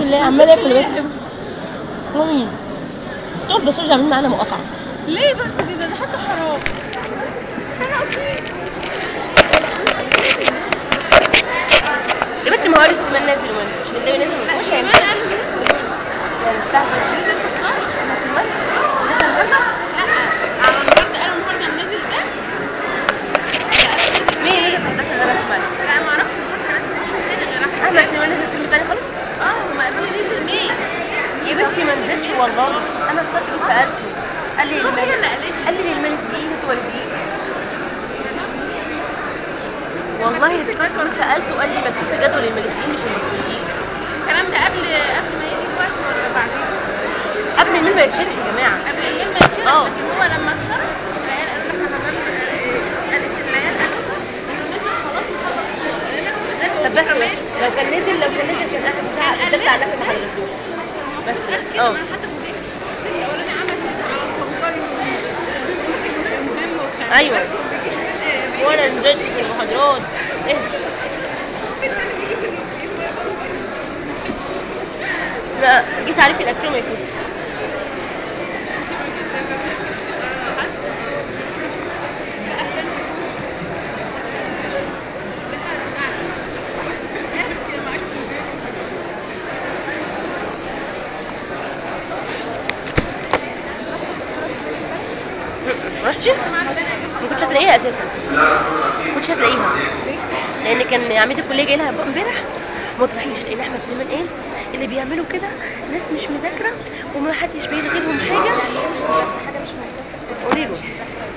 بالله عمال اكل بس امي دول بس مش عاملين معانا مقاطعه ليه بس كده ده حتى حرام حرام يا بنتي ما هو عرفت من نازل ومن مش من اللي نازل مش هينفع يعني بتاع على النهارده انا النهارده نازل ده مين اللي في الدخل ده بسمع لا ما اعرفش النهارده نازل احمد سليمان نزل فيلم تاني خالص اه هم قالوا لي نزل مين يا بنتي ما نزلش والله انا اتصلت سالته قال لي هي اللي الملك قالت لي. قال لي الملكيين اتولدين والله اتصلت سالته قال لي مكتوب في جدول الملكيين مش الملكيين الكلام ده قبل قبل ما يجي الوقت ولا بعدين قبل الميل ما يتشرح يا جماعه قبل ايام ما يجي اه. لكن هو لما اتشرح العيال قالوا لك انا بس قالت العيال قالوا انه نزل خلاص وخلص طب بس لو كان نزل لو كان نزل كان اخد بتاع ده بتاع نفسه ما حضرتوش بس اه ايوه وانا نزلت في المحاضرات ايه لا جيت عليك الاكتوميتر رحتي؟ ما كنتش هتلاقيها اساسا ما كنتش هتلاقيها لان كان عميد الكليه جاي لها امبارح ما تروحيش لان احمد سليمان قال اللي بيعملوا كده ناس مش مذاكره وما حدش بيلغي لهم حاجه حاجه مش مذاكره قولي له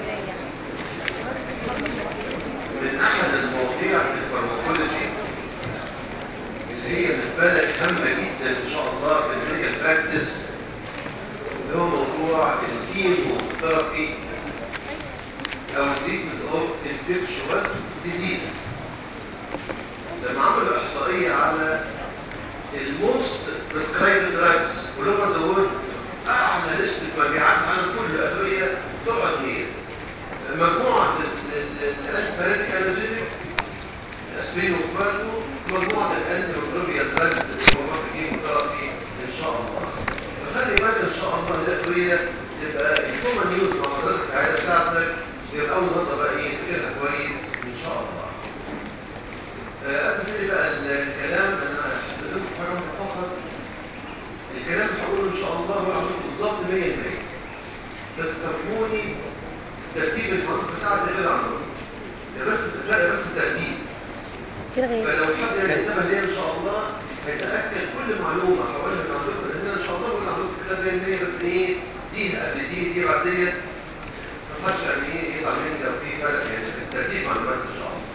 من احد المواضيع في الفارماكولوجي اللي هي بالنسبه لك هامه جدا ان شاء الله في الميديكال براكتس اللي هو موضوع الكيموثيرابي او التريتمنت اوف انفكشوس ديزيزز لما عملوا احصائيه على الموست بريسكرايبد دراجز ولوفر ذا وورلد اعلى نسبه مبيعات على كل الادويه تقعد مين؟ مجموعه الانتيبيوتيك انالجيزكس اسبرين وكبارتو مجموعه الانتيبيوتيك دراجز اللي هو الكيموثيرابي ان شاء الله فخلي بالك ان شاء الله الادويه تبقى الكومن يوز مع حضرتك في العياده بتاعتك يبقى اول نقطه بقى ايه تذاكرها كويس ان شاء الله آه، قبل كده بقى الكلام انا هحسب لكم حاجه واحده فقط الكلام اللي هقوله ان شاء الله هو هقوله بالظبط 100% بس سامحوني ترتيب المنطق بتاعتي غير عنهم ده بس الفرق بس الترتيب كده غير فلو حد يعني انتبه ليا ان شاء الله هيتاكد كل معلومه هقولها من عندكم لان انا ان شاء الله بقول لعندكم كده 100% بس ايه دي قبل دي دي بعد ديت ما حدش يعني ايه يطلع مني لو في فرق يعني في الترتيب معلومات ان شاء الله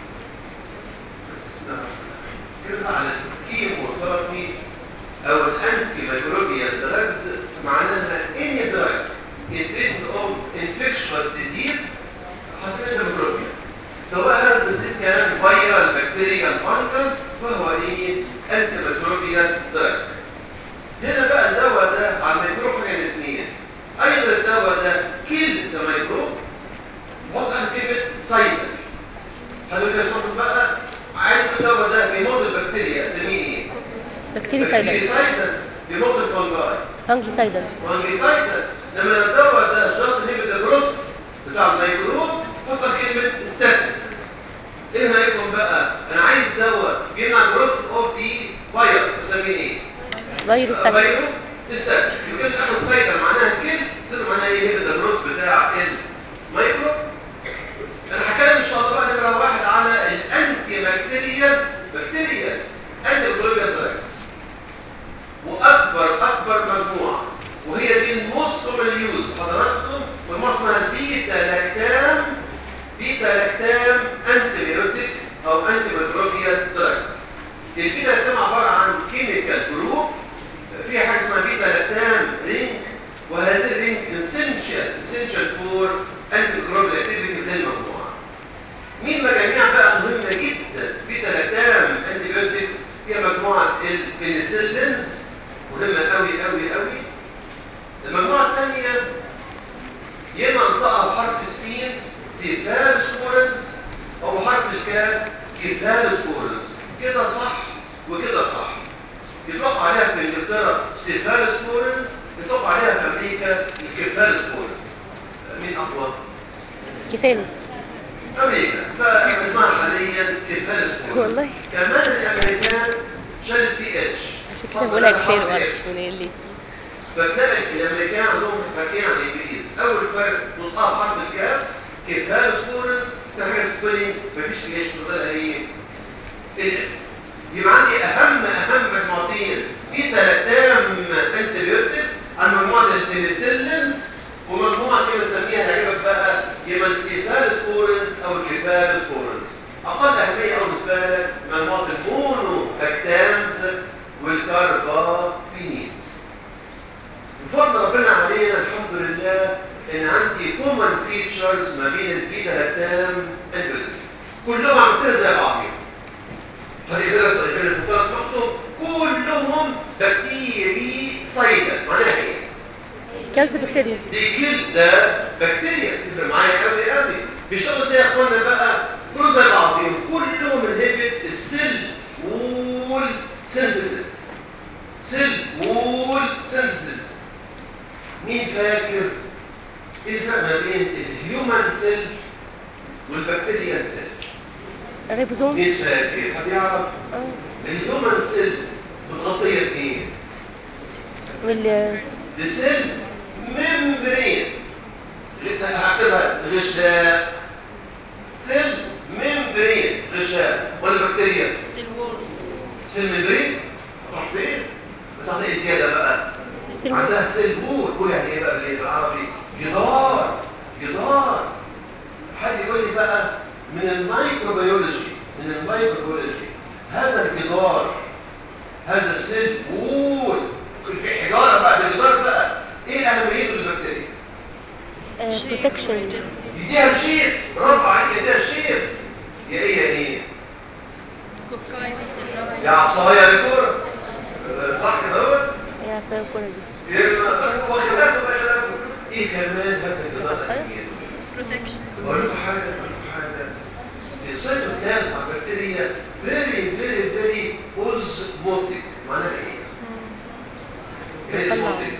كلمة على الكيموثيرابي أو الأنتي ميكروبيال دراجز معناها any drug in treatment of infectious disease حسب الميكروبيال سواء هذا الديزيز كان فيرال بكتيريال فانجل فهو ايه انتي ميكروبيال دراج هنا بقى الدواء ده على الميكروب حاجه من اثنين ايضا الدواء ده كيل ذا ميكروب نحط على كلمه سايدر هتقول لي يا شباب بقى عايز الدواء ده بيموت البكتيريا اسميه ايه؟ بكتيريا سايدر بكتيريسايدر بيموت الفنجاي فانجي سايدر وانجيسايدر لما الدواء ده جاست نيفيد الجروس بتاع الميكروب فكر كلمه ستاتين ايه هيكون بقى انا عايز دواء بيمنع الجروس اوف دي فيروس اسميه ايه؟ فيروس سايدر فيروس تستاتين يمكن تاخد سايدر معناها كده تقدر معناها ايه هيفيد الجروس بتاع الميكروب انا هتكلم ان شاء الله بقى نمره واحد على الانتي بكتيريال بكتيريال انتي بكتيريال دراجز واكبر اكبر مجموعه وهي دي الموست كومن يوز حضراتكم والموست اسمها البيتا لاكتام بيتا لاكتام انتي بيوتيك او انتي ميكروبيال دراجز البيتا لاكتام عباره عن كيميكال جروب فيها حاجه اسمها بيتا لاكتام رينج وهذه الرينج اسينشال سيفالوسبورنز بتقع عليها في امريكا الكيفالوسبورنز مين اقوى؟ كفاله امريكا فاحنا اسمها حاليا كيفالوسبورنز والله. كمان الامريكان شال بي اتش عشان كده بقولها كفاله بقى مش بقول ليه فتلاقي الامريكان عندهم فرقين عن الانجليز اول فرق نطقها بحرف الكاف كيفالوسبورنز ثاني حاجه سبيلنج مفيش بي اتش فضلها ايه؟ ايه يبقى عندي اهم اهم مجموعتين في ثلاثام انتبيوتكس عن مجموعه البنسلينز ومجموعه كده بنسميها هجيبك بقى يا السيفالوسبورنز او الكيفالوسبورنز اقل اهميه او بالنسبه لك مجموعه المونو باكتامز والكاربابينيز بفضل ربنا علينا الحمد لله ان عندي كومن فيتشرز ما بين البيتا لاتام انتبيوتكس كلهم عاملين زي بعضهم هذه كده كده المثال اسمحته كلهم بكتيري صيدا معناها ايه؟ كانسر بكتيريا دي جلدة بكتيريا تفرق معايا قوي قوي بيشتغلوا زي يا اخوانا بقى كلهم زي بعضهم كلهم انهبت السيل وول سينثيسيس سيل وول سينثيسيس مين فاكر ايه الفرق ما بين الهيومن سيل والبكتيريان سيل الريبوزوم مين فاكر حد يعرف اه الهيومن سيل متغطيه بايه وال بسيل ممبرين اللي هكتبها غشاء سيل ممبرين غشاء ولا بكتيريا الوول سيل ممبرين راح فين بس عندها ايه زياده بقى سيل عندها سيل وول وول يعني ايه بقى بالإيه بالعربي جدار جدار حد يقول لي بقى من الميكروبيولوجي من الميكروبيولوجي هذا الجدار هذا السيل وول في حجاره بقى ده جدار بقى ايه اهميته للبكتيريا بروتكشن يديها شيب برافو عليك يديها شيب يا ايه يا ايه كوكايين سيلولايت يا عصايه يا كوره صح كده اهو يا سبب الكورة دي يبقى وخلافه بقى خلافه ايه كمان هذا الجدار اهميته بروتكشن بقول لكم حاجه بقول لكم حاجه السيتوبلازم مع البكتيريا فيري فيري فيري اوزموتيك معناها ايه؟ ايه اوزموتيك؟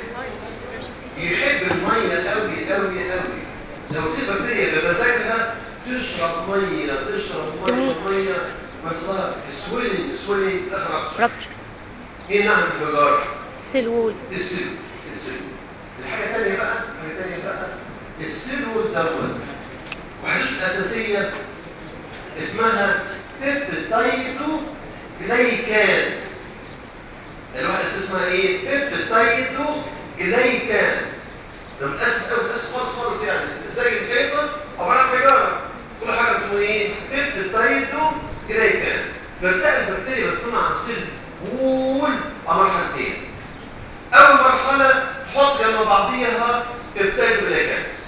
يحب الميه قوي قوي قوي لو في بكتيريا بمزاجها تشرب ميه تشرب ميه تموت. ميه بس لها سويلنج سويلنج اخرج رابتشر ايه نعمل الجدار؟ سيل وول السلو السلو الحاجة الثانية بقى الحاجة الثانية بقى السلو دوت وحدوث الأساسية اسمها بيبتايدو جلايكانز الواحد اسمها ايه؟ بيبتايدو جلايكانز ده متأسف قوي متأسف خالص خالص يعني زي البيضة عبارة عن حجارة كل حاجة اسمه ايه؟ بيبتايدو جلايكانز فتلاقي البكتيريا بتصنع السل وول على مرحلتين اول مرحله تحط جنب بعضيها بيبتايد جلايكانز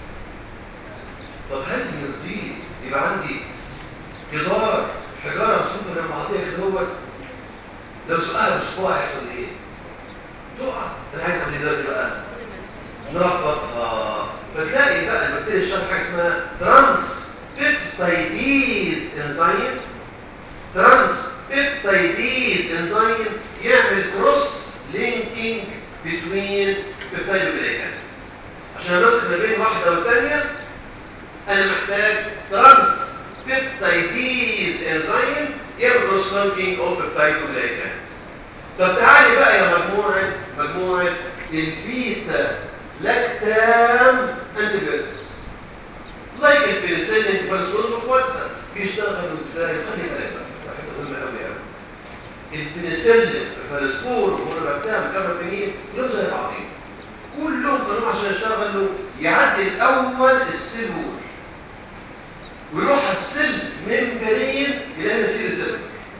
طب هل يرضيه يبقى عندي جدار حجاره مصنوعه جنب بعضيها كده هوت لو سؤال اسبوع هيحصل ايه؟ تقع انا عايز اعمل ايه دلوقتي بقى؟ نربطها فتلاقي بقى البكتيريا اشتغل حاجه اسمها ترانس بيبتايديز انزيم ترانس بيبتايديز انزيم يعمل كروس لينكينج بين بيبتايدوجلايكانز عشان امسك ما بين واحده والثانيه انا محتاج ترانس بيبتايديز انزيم يعمل كروس لينكينج اوف بيبتايدوجلايكانز طب تعالي بقى يا مجموعه مجموعه البيتا لاكتام انتيبيوتكس لايك البنسلين فاسفورس واخواتها بيشتغلوا ازاي خلي بالك بقى حاجه مهمه قوي قوي البنسلين الفاسفور والبكتام كاربينين كلهم زي بعضهم كلهم كانوا عشان يشتغلوا يعدي الاول السيلول ويروح على السيل ممبرين يلاقي إن فيه ريسبتور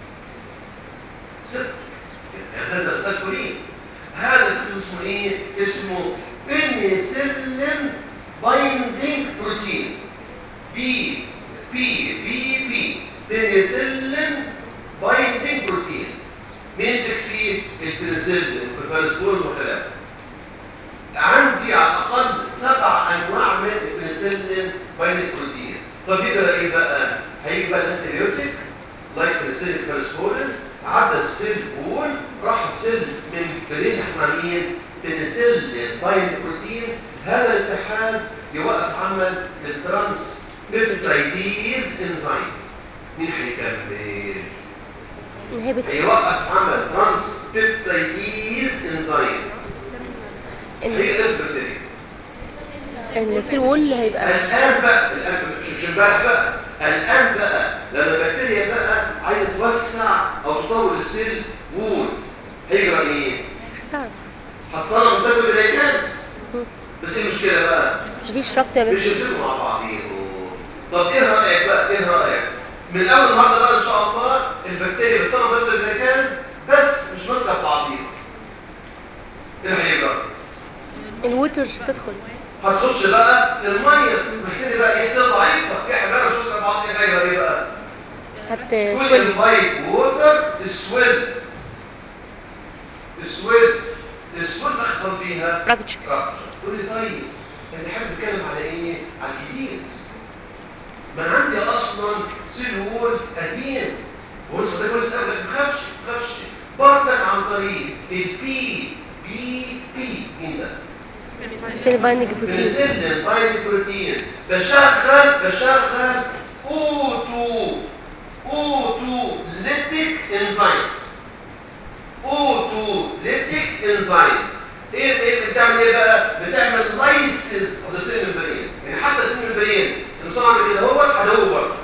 سيل يعني زي زي كولين هذا السيل اسمه ايه اسمه بنسلين بايندينج بروتين بي بي بي بي بنسلين بايندينج بروتين بيمسك فيه البنسلين والفالسبور وخلافه عندي على الاقل سبع انواع من البنسلين بايندينج بروتين طب يبقى ايه بقى هيجي بقى الانتيبيوتيك لايك بنسلين فالسبورين عدى السيل وول راح السيل من برين احنا مع مين؟ بنسلين باين بروتين هذا الاتحاد يوقف عمل الترانس بيبتايديز انزيم مين هيكمل؟ انهبت هيوقف عمل ترانس بيبتايديز انزيم هي ده البكتيريا السيل وول هيبقى الان بقى الان مش مش امبارح بقى الان بقى لما البكتيريا بقى عايزه توسع او تطور السيل وول هيجرى ايه؟ صعب هتصنع منتج بالإيجاز بس ايه المشكلة بقى؟ مفيش ربط يا مش بنت يمسكوا مع بعضيهم طب ايه رأيك بقى؟ ايه رأيك؟ من أول النهارده بقى إن شاء الله البكتيريا بتصنع منتج بالإيجاز بس مش ماسكة في بعضيها ايه هيجرى؟ الووتر تدخل هتخش بقى المية البكتيريا بقى ايه تبقى ضعيفة في حاجة مش ماسكة في بعضيها هيجرى ايه بقى؟ هت كل كل البايب ووتر سويل سويل السويل اخطر فيها رابتشر رابتشر تقول لي طيب انت حابب تتكلم على ايه على الجديد ما أنا عندي اصلا سيل وول قديم ولسه ده كويس قوي ما تخافش ما تخافش برضك عن طريق البي بي بي مين ده سيل بايندنج بروتين بنسلم بايند بروتين بشغل بشغل O2 O2 ليتيك انزيمز O2 ليتيك انزيمز ايه ايه بتعمل ايه بقى بتعمل لايسنس اوف ذا سيل ممبرين يعني حتى السيل ممبرين المصنع كده هو هدوه برضه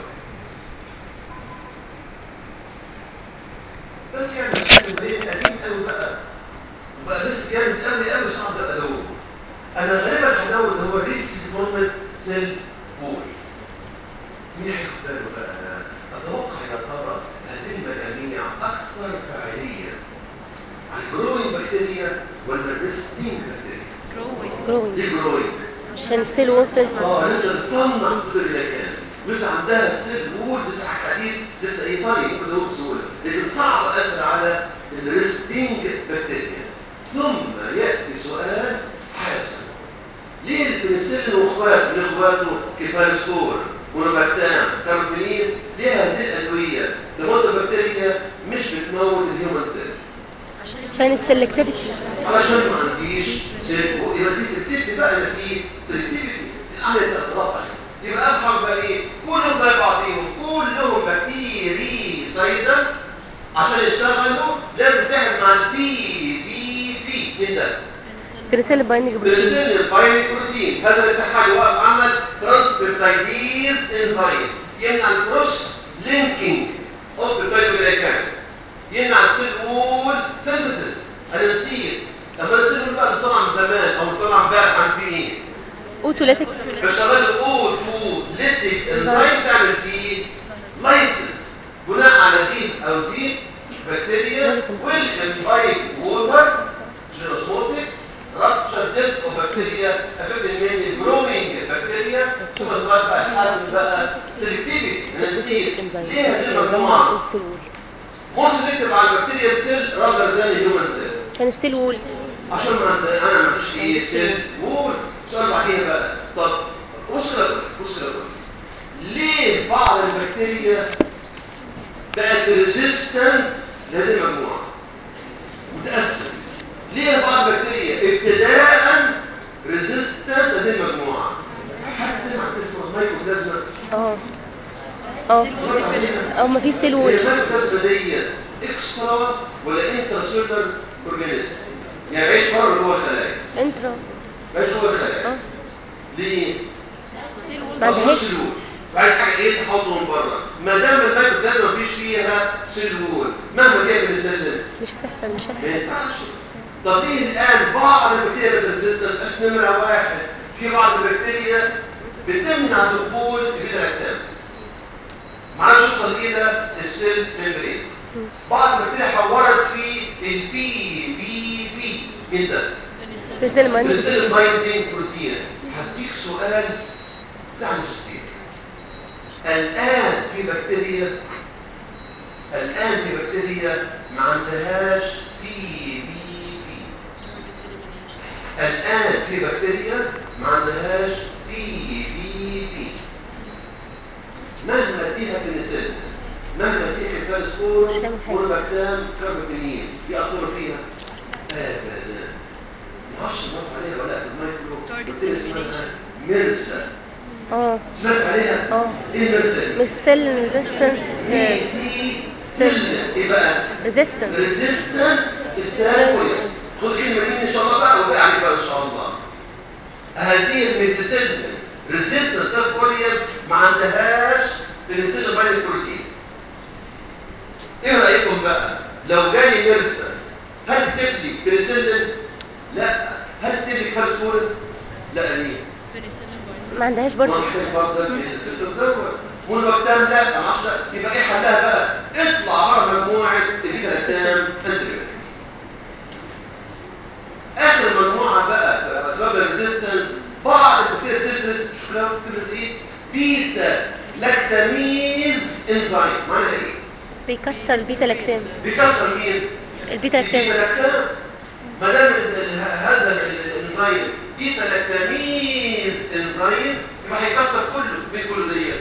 بس يعني السيل ممبرين قديم قوي بقى وبقى لسه جامد قوي قوي صعب ادوه انا غالبا هدور اللي هو ريسك ديفورمنت سيل وول مين هياخد باله بقى اتوقع يا ترى هذه المجاميع اكثر فاعليه على الجروينج بكتيريا ولا الريستينج بكتيريا جروينج دي جروينج عشان السيل وول سيل اه لسه بتصنع كتب العلاج لسه عندها سيل وول لسه حديث لسه ايه طري ممكن تدور بسهوله لكن صعب اسال على الريستينج بكتيريا ثم ياتي سؤال حاسم ليه البنسلين واخواته من اخواته كيفالسكور مونوباكتام كاربينين ليه هذه الادويه تموت البكتيريا مش بتموت الهيومن سيل عشان السلكتيفيتي علشان ما عنديش سيل يبقى في سيلكتيفيتي بقى يبقى في سيلكتيفيتي اعمل سيلكتيفيتي يبقى افهم بقى ايه كلهم زي بعضيهم كلهم بكتيري سايدا عشان يشتغلوا لازم تعمل مع البي بي بي مين ده؟ سيل بايندنج بروتين بنسلين البايني بروتين هذا الاتحاد يوقف عمل ترانسبيبتايديز انزيم يمنع الكروس لينكينج اوف بيبتايدوجلايكانز يمنع السيل وول سينثيسيس الانسيل لما السيل وول بقى بتصنع من زمان او بتصنع امبارح عن في ايه؟ اوتوليتك فشغال او 2 ليتيك انزيم تعمل فيه لايسنس بناء على دي او دي بكتيريا والامبايك ووتر جينوزموتيك رابتشر ديسك اوف بكتيريا افكت مينلي جروينج بكتيريا ثم السؤال بقى الحاسم بقى سيلكتيفيتي نسيت ليه هذه المجموعه السيل وول موست نكتب على البكتيريا سيل راذر ذان هيومن سيل عشان السيل وول عشان ما عند- انا ما فيش ايه سيل وول السؤال بعدين بقى طب بص كده بص كده ليه بعض البكتيريا بقت ريزيستنت لهذه المجموعه متاثر ليه بعض البكتيريا ابتداء ريزيستنت لهذه المجموعه حد سمع اسمه مايكوبلازما اه اه او ما في سيل وول هي المايكوبلازما دي اكسترا ولا انترا سيلولر اورجانيزم يعني عيش بره جوه الخلايا انترا عيش جوه الخلايا اه ليه ما عندهاش سلول عايز حاجه ايه تحطه من بره ما دام المايكوبلازما مفيش فيها سلول مهما كان بنسلم مش هتحصل مش ما هتحصل ينفعش طب ليه الان بعض البكتيريا بتريزيستنت نمره واحد في بعض البكتيريا بتمنع دخول البيتا معرفش يوصل الى السيل ميمبرين بعض البكتيريا حورت في البي بي بي مين ده؟ سيل بايندنج بنسلم بايندينج بروتين هديك سؤال بتاع ماجستير الآن في بكتيريا الآن في بكتيريا ما عندهاش بي بي بي الآن في بكتيريا ما عندهاش بي بي بي مهما اديها بنسلم مهما اديها كالسكور مش هتعمل حاجة. والبكتام كاربوتينين يأثروا فيها أبدا ميرسا اه سمعت عليها؟ اه ايه ميرسا دي؟ مش سيل ريزيستنس ميثي سيل ايه بقى؟ ريزيستنس ريزيستنت ستانفويس خد الكلمه دي ان شاء الله بقى وبقى عليك بقى ان شاء الله هذه الميثيسيلين ريزيستنت ستانفويس ما عندهاش بنسلين باين بروتين ايه رايكم بقى لو جالي ميرسا هل تكتب لي بنسلين لا هل تكتب لي كارسبورين لا ليه ما عندهاش برضه منطق برضه بنسلين الدواء والوقتان لا معرفش لا يبقى ايه حلها بقى اطلع بره مجموعه الفيتامين انتبيوتكس اخر مجموعه بقى في اسباب الريزيستنس بعض البكتيريا بتدرس شوكولاته بتدرس ايه بيتا لاكتاميز انزيم معناها ايه بيكسر البيتا لاكتام بيكسر مين البيتا لاكتام البيتا لاكتام ما دام ال- ال- هذا ال- الانزيم بيتا لاكتاميز انزيم يبقى هيكسر كله مين كله ديت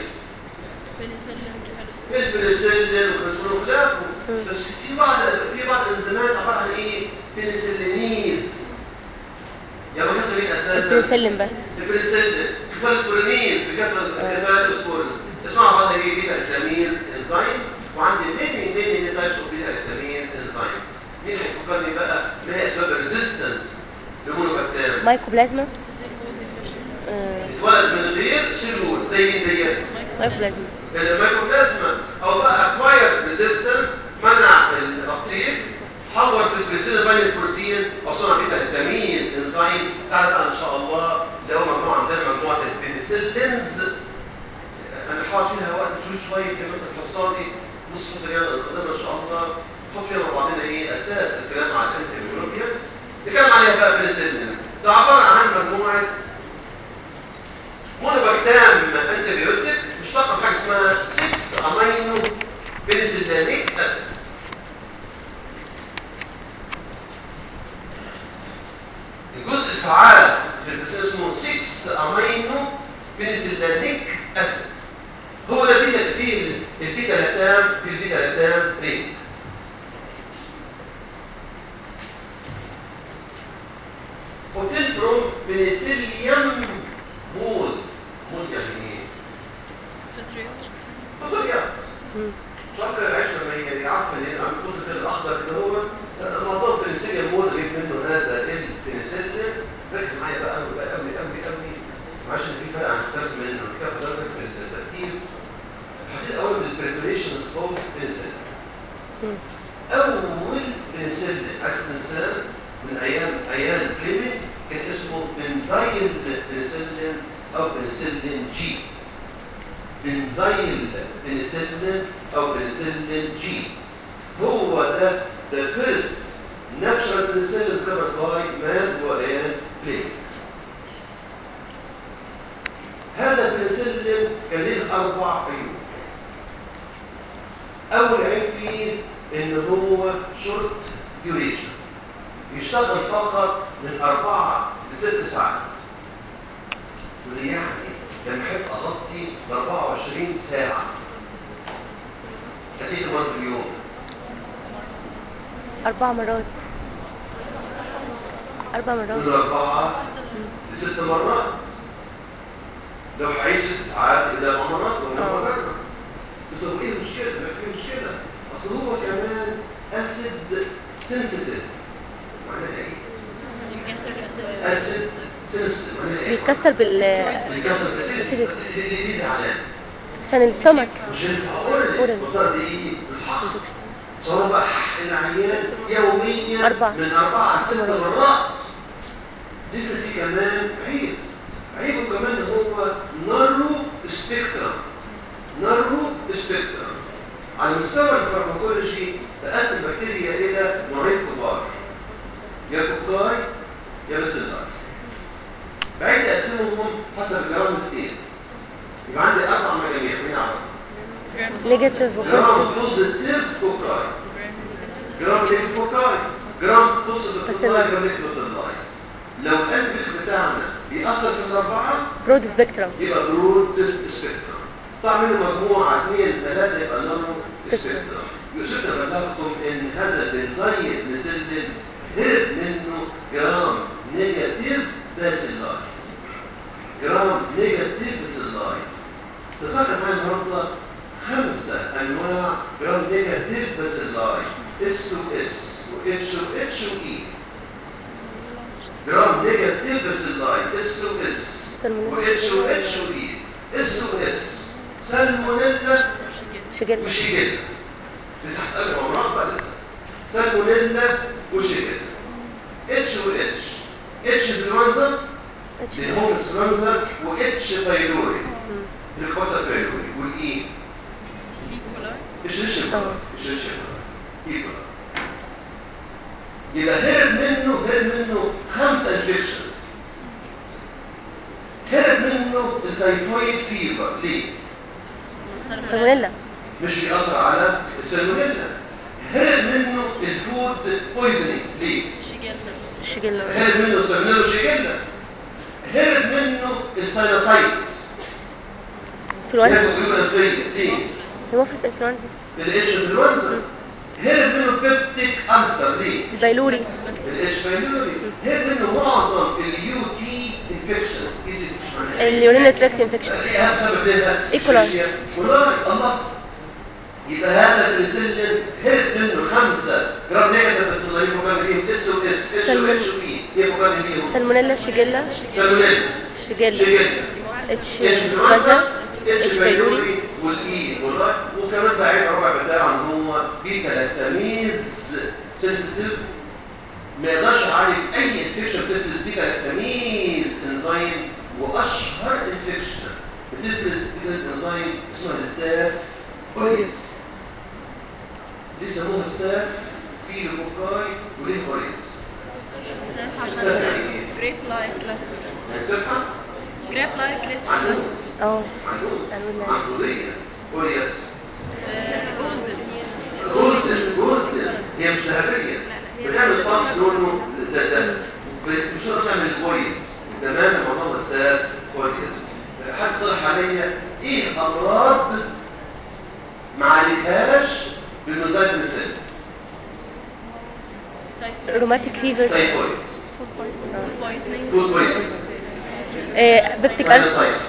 البنسلين والبنسلين وخلافه بس في بعض في بعض الانزيمات عباره عن ايه بنسلينيز يعني بكسر مين اساسا البنسلين بس البنسلين كفالسبورينيز كفالسبورين اسمها بعض ايه بيتا التاميز انزيمز وعندي ميني ميني ميني تايبس اوف بيتا التاميز انزيم مين هيفكرني بقى ما هي اسباب الريزيستنس لمونوبكتيريا مايكوبلازما آه، اتولد من غير سيلول زي مين زيك مايكوبلازما الميكروبلازما او بقى اكوايرد ريزيستنس منع التقطيع حول في الجليسين باين بروتين وصنع بيتا التمييز انزيم تعالى بقى ان شاء الله لو مجموعه عندنا مجموعه البنسلينز انا هحاول فيها وقت طويل شويه كده مثلا حصاتي نص حصه جايه قدامنا ان شاء الله نحط فيها مع بعضنا ايه اساس الكلام على الانتيبيوتكس نتكلم عليها بقى بنسلينز ده عباره عن مجموعه مونوبكتام انتيبيوتيك مشتقه من حاجه اسمها 6 امينو بنسلينيك اسيد الجزء الفعال في البنسلين اسمه 6 امينو بنسلينيك اسيد هو ده البيتا فيه البيتا لاكتام في البيتا لاكتام ريت وتنترم بنسيليوم مول مول يعني ايه؟ فطريات مم. شكر العيش لما هي عارفه ان عم القطر كده الاخضر كده هو معظم البنسلين مول غير منه هذا البنسلين ركز معايا بقى قوي بقى قوي قوي قوي معلش إن في فرق عن كتاب منه الكتاب ده في الترتيب هتلاقي اول بالبريبريشنز اوف بنسلين مم. اول بنسلين عارف الانسان من ايام ايام كلينيك كان اسمه بنزايل بنسلين او بنسلين جي بنزايل بنسلين او بنسلين جي هو ده the first natural penicillin discovered by man وآيان بليك هذا البنسلين كان له اربع عيوب اول عيب فيه ان هو شورت ديوريشن يشتغل فقط من أربعة لست ساعات واللي يعني لما احب اغطي ل 24 ساعة هديك مرة في اليوم أربع مرات أربع مرات من أربعة لست مرات لو هعيش ست ساعات يبقى أربع مرات ولا آه. مرات طب ايه المشكلة؟ ما في مشكلة اصل هو كمان اسيد سنسيتيف معناها ايه؟ اسيد سنسيتيف معناها ايه؟ بيتكسر بال بيكسر الاسيد دي زعلان عشان السمك مش هينفع اقول قول. المفترض ايه؟ الحق صار بقى العيان يوميا أربعة. من أربعة لست مرات. مرات لسه في كمان عيب عيبه كمان هو نارو سبيكترم نارو سبيكترم على مستوى الفارماكولوجي تقسم البكتيريا إلى نوعين كبار يا كوكاي يا باسيلاي بعيد أقسمهم حسب جرام ستيل يبقى عندي أربع مجاميع مين عارف؟ نيجاتيف جرام وبوزيتيف بوزيتيف كوكاي جرام نيجاتيف كوكاي جرام بوزيتيف باسيلاي. باسيلاي جرام نيجاتيف باسيلاي لو الأنبيك بتاعنا بيأثر في الأربعة برود سبيكترم يبقى برود سبيكترم طبعا منه مجموعة اثنين ثلاثة يبقى نانو سبيكترم يوسفنا بلغكم ان هذا البنزين نسلم هرب منه جرام نيجاتيف باسيلاي جرام اتش واي جرام نيجاتيف بس اللاين اس واس واتش واتش واي اس واس سالمونيلا شجل وشيجيلا لسه هسألك عمران بقى لسه سالمونيلا وشيجيلا اتش واتش اتش انفلونزا اتش لهوم انفلونزا واتش بايلوري الكوتا بايلوري والاي ايش ايش اه. ايش ايش ايكولا يبقى هرب منه هرب منه خمسة انفكشنز هرب منه التايفويد فيفر ليه؟ سالمونيلا مش بيأثر على السالمونيلا هرب منه الفود بويزنينج ليه؟ شجل هرب منه السالمونيلا وشيجيلا هرب منه الساينوسايتس انفلونزا ياخد جلوكوز أنفية. ليه؟ هيموفيس انفلونزا الاتش انفلونزا هرب منه بيبتيك ألسر ليه؟ البيلوري الاتش بايلوري هرب منه معظم اليو تي انفكشنز اليورينال تراكت انفكشن ايه اهم سبب لها؟ إيكولاي. كولاي الله يبقى هذا البنسلين هرب منه خمسة جرام نيجاتيف بس الله يفكرني بيهم اس و اس اتش و سلمون- اتش و اي يفكرني بيهم سالمونيلا شجلة سالمونيلا شجلة شيجيلا اتش اتش انفلونزا اتش اتش بايلوري بايلوري والاي والله وكمان بقى عيب الرابع بتاعه ان هو بيتا لاكتاميز سنسيتيف ما يقدرش يعالج اي انفكشن بتفرز بيتا لاكتاميز انزيم واشهر انفكشن بتفرز بيتا انزيم اسمها الستاف اوريس ليه سموها ستاف في لوكاي وليه اوريس جريب لايك كلاسترز هنسيبها جريب لايك كلاسترز عندهم اه عندهم قالوا لنا. عندولية اوريس جولدن جولدن جولدن هي مش ذهبية بتعمل باص لونه زي ده مش هتقدر تعمل كويس تمام معظمها ستات كويس حد طرح عليا ايه امراض ما عالجهاش بالمزاج مثال روماتيك فيفر تايفويد فود بويزنينج فود بويزن آه بيبتيك ألسر ساينوسايتس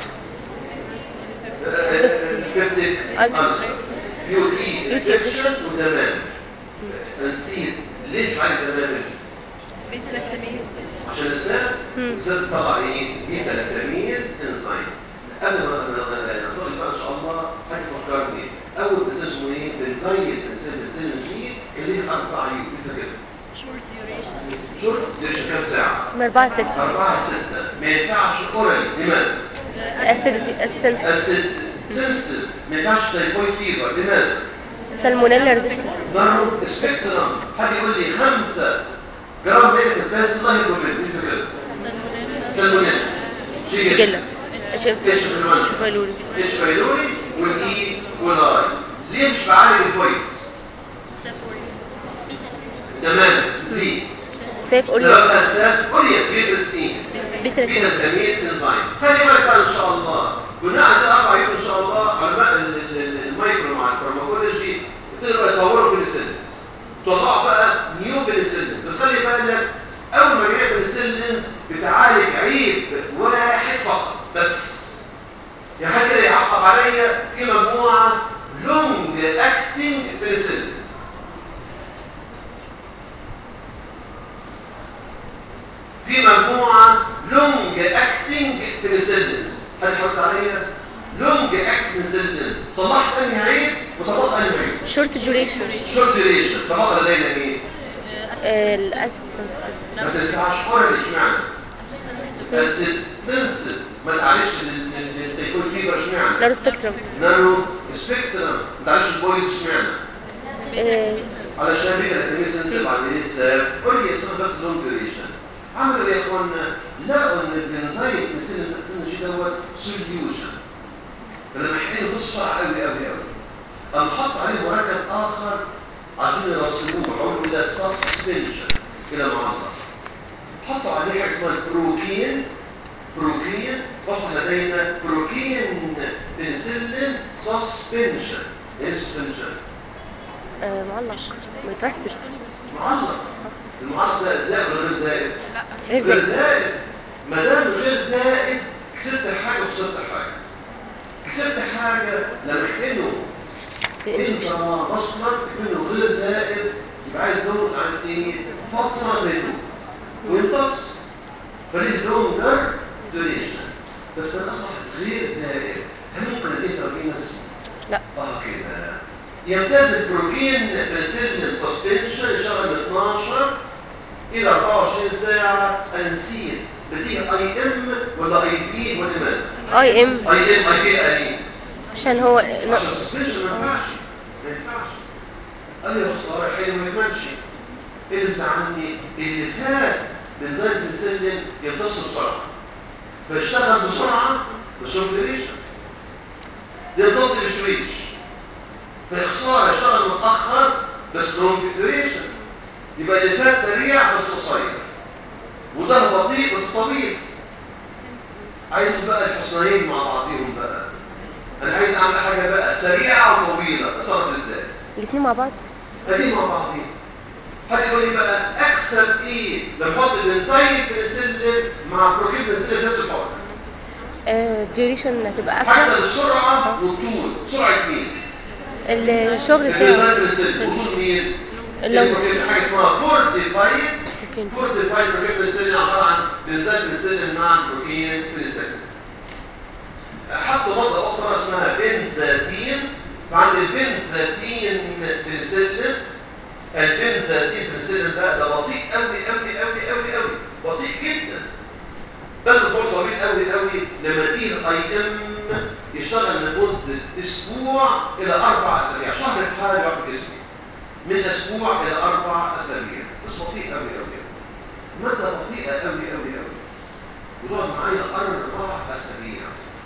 بيبتيك ألسر يو تي انفكشن وتمام نسيت ليه مش عارف تمام بيتا لاكتاميز عشان السبب السبب طلع ايه بيتا لاكتاميز انزيم قبل ما نقول بقى ان شاء الله هتفكرني اول بس اسمه ايه بنزين بنزين بنزين الجديد كان ليه اربع عيوب انت كده شورت ديوريشن شورت ليش كام ساعه من أربعة ستة أربعة ستة ما ينفعش أورال لماذا؟ أسيدتي أسيدنت أسيد سنسيتيف ما ينفعش تايفويد فيفر لماذا؟ سالمونيلا ريزيستنت نارو سبيكترم حد يقول لي خمسة جرام نيجاتيف بس الله يقول لي انت كده سالمونيلا شجلة اتش ايش بالوان اتش بايلوري ايش بايلوري والاي والاي ليه مش بعالج كويس تمام ليه ستاف أوريو سبب اسباب اوريس بيدرس ايه بيتا بين التمييز انزيم خلي بالك بقى ان شاء الله بناء على اربع عيوب ان شاء الله علماء ال- ال- ال- المايكرو مع الفارماكولوجي تقدروا يطوروا بنسلينز طلعوا بقى نيو بنسلين بس خلي بالك اول ما يجي بنسلينز بتعالج عيب واحد فقط بس يعني حد كده يعقب عليا في مجموعه لونج اكتنج بنسلينز في مجموعة لونج اكتنج بنسلنز هل حرد عليا لونج اكتنج بنسلنز صلحت انهي عيب وطبقت انهي عيب شورت ديوريشن شورت ديوريشن طبقة لدينا ايه الاسيد ما تنفعش اورال اشمعنى اسيد سنسيتيف ما تعالجش للتيكون فيبر اشمعنى نارو سبيكتروم نانو سبيكترم ما تعالجش البويز اشمعنى علشان كده التمييز سنسيتيف عن ايه السبب قول لي اسمه بس لونج ديوريشن عملوا ايه يا اخوانا لقوا ان البنزين مثل التكنولوجي دوت سوليوشن فلما حقيقة تصفر قوي قوي قوي قام حط عليه مركب اخر عشان يرسلوه حولوا الى سسبنشن الى معلق حطوا عليه حاجه اسمها البروكين بروكين اصبح لدينا بروكين بنسلين سسبنشن ايه سسبنشن معلق مترسل معلق المعلق ده زائد ولا غير زائد غير غير زي زائد ما دام غير زائد كسبت حاجه وخسرت حاجه كسبت حاجه لما احقنه في انت انجكشن اصلا منه غير زائد يبقى عايز دول عايز ايه فترة منه ويمتص فليه لونجر دوريشن بس ده اصبح غير دائم هل ممكن الانترفينس لا اه كده يمتاز البروتين بنسلين سسبنشن يشتغل من 12 الى 24 ساعه انسين بديه اي ام ولا اي بي ولا ماذا؟ اي ام اي ام اي بي اي عشان هو عشان السسبنشن ما ينفعش ما ينفعش قال لي يا خساره حلو ما يكملش ايه اللي مزعلني اللي فات من زي البنسلين يمتص بسرعه فيشتغل بسرعه بشورت ديوريشن يمتص بشويش فيخساره يشتغل متاخر بس لونج ديوريشن يبقى اللي فات سريع بس قصير وده بطيء بس طويل عايز بقى الحسنين مع بعضهم بقى انا عايز اعمل حاجه بقى سريعه وطويله اتصرف ازاي الاثنين مع بعض ادي مع بعضهم حد يقول لي بقى اكسب ايه لما احط البنزين بنسلم مع بروتين بنسلم نفس الحوار الديوريشن هتبقى حسب اكتر السرعه والطول سرعه مين الشغل البنزين بتاعه بنسلم وطول مين اللي هو- البروتين حاجه اسمها فورتيفايد بروتين. فورتيفايد بروتين بنسلم عباره عن بنزين بنسلم مع بروتين بنسلم حطوا مادة أخرى اسمها بنزاتين بعد البنزاتين بنسلم البنزاتين بنسلم ده ده بطيء قوي قوي قوي قوي قوي بطيء جدا بس الفول طويل قوي قوي لما تيجي اي ام يشتغل لمدة اسبوع الى اربع اسابيع شهر في حال واحد جسمي من اسبوع الى اربع اسابيع بس بطيء قوي قوي قوي مادة بطيئة قوي قوي قوي وتقعد معايا اربع اسابيع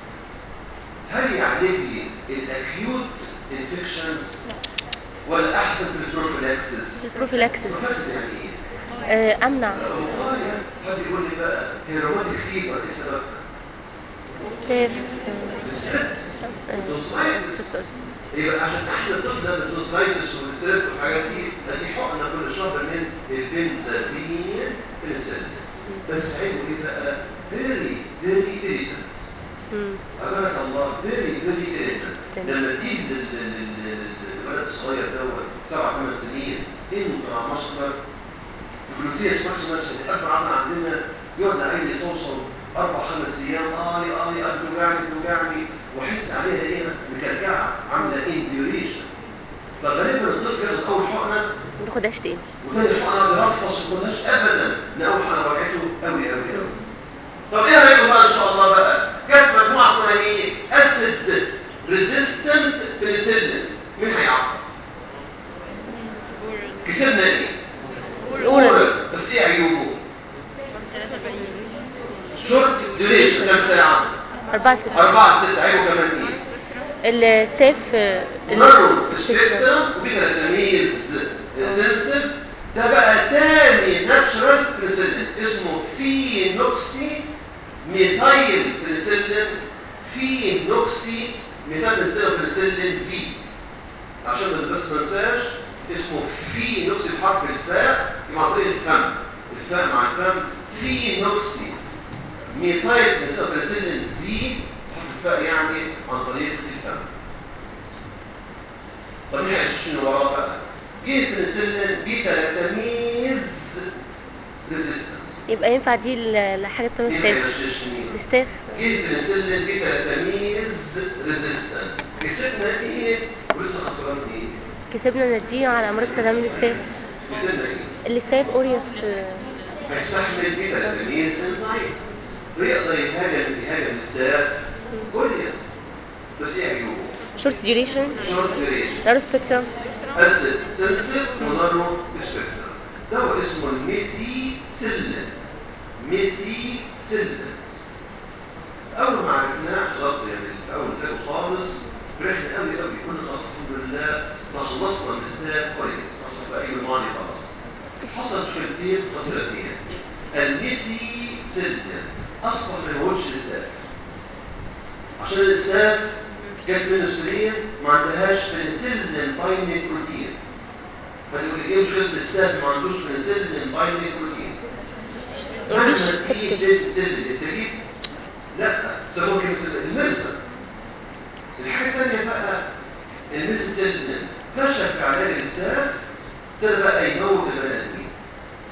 هل يعالج لي الاكيوت انفكشنز ولا احسن في البروفيلاكسس البروفيلاكسس البروفيلاكسس يعني ايه آه، امنع وقاية حد يقول لي بقى هي روماتيك فيبر ايه سببها ستاف الدوسايتس يبقى عشان احنا طفلة بالدوسايتس والستريب والحاجات دي ادي حقنة كل شهر من البنزاتين بنسلين بس عيبه ايه بقى فيري فيري irritant أبارك الله فيري فيري irritant لما تيجي لل- لل- لل- للولد الصغير دوت سبع ثمان سنين انترا ماسكولار الجلوتيس ماكسيمس اكبر عضله عندنا يقعد عيل يصوصو اربع خمس ايام اي اي اي توجعني توجعني واحس عليها ايه مكلكعه عامله انديوريشن فغالبا الطفل ياخد اول حقنه ما ناخدهاش تاني وتاني حقنه بيرفص وكناش ابدا ان اول حقنه وجعته قوي قوي قوي طب ايه رايكم بقى ان شاء الله بقى جت مجموعه اسمها ايه اسيد ريزيستنت بنسلين مين هيعرف كسبنا ايه الأورال. بس ايه عيوبه شورت ديوريشن كام ساعه أربعة ستة أربعة ستة عيبه كمان ايه الستاف آه، مروا سبيكترم وبيبقى تمييز سنسيتيف ده بقى تاني ناتشرال بنسلين اسمه فينوكسي ميثايل بنسلين فينوكسي ميثايل بنسلين بنسلين في عشان بس ما ننساش اسمه فينوكسي بحرف الفاء يبقى عن طريق الفم الفاء مع الفم فينوكسي ميثايل بنسلين في بحرف الفاء يعني عن طريق الفم طب ايه شنو وراه بقى جه بنسلين بيتا تمييز ريزيستنس يبقى ينفع دي ل- لحاجة تانية مين ستاف هيغششني الستاف جه بنسلين بيتا تمييز ريزيستنس كسبنا ايه ولسه خسران ايه كسبنا نديه على أمراض تجمل الستاف كسبنا ايه الستاف أوريوس آه، هيستحمل بيتا تمييز انزايم ويقدر يهاجم يهاجم الستاف كويس بس ايه عيوبه شورت ديوريشن شورت ديوريشن نارو سبيكترم اسيد سنسيتيف ونارو سبيكترم ده هو اسمه الميثي سيلين ميثي سيلين اول ما عرفناه غلط يعني اول حاجه خالص فرحنا قوي قوي كنا خلاص الحمد لله ما خلصنا الاستاذ كويس اصلا بقى ايه الماضي خلاص حصل مشكلتين خطيرتين الميثي سيلين اصبح ما يقولش الاستاذ عشان الاستاذ جت منه سرير ما عندهاش بنسلين بايني بروتين فيقول لك ايه مشكله الاستاذ ما عندوش بنسلين بايني بروتين مفيش مهما تيجي سبتك. بنسلين يستجيب لا سموه كلمه المرسل الحاجه الثانيه بقى المرسل فشل في علاج الاستاذ ده بقى يموت البني ادمين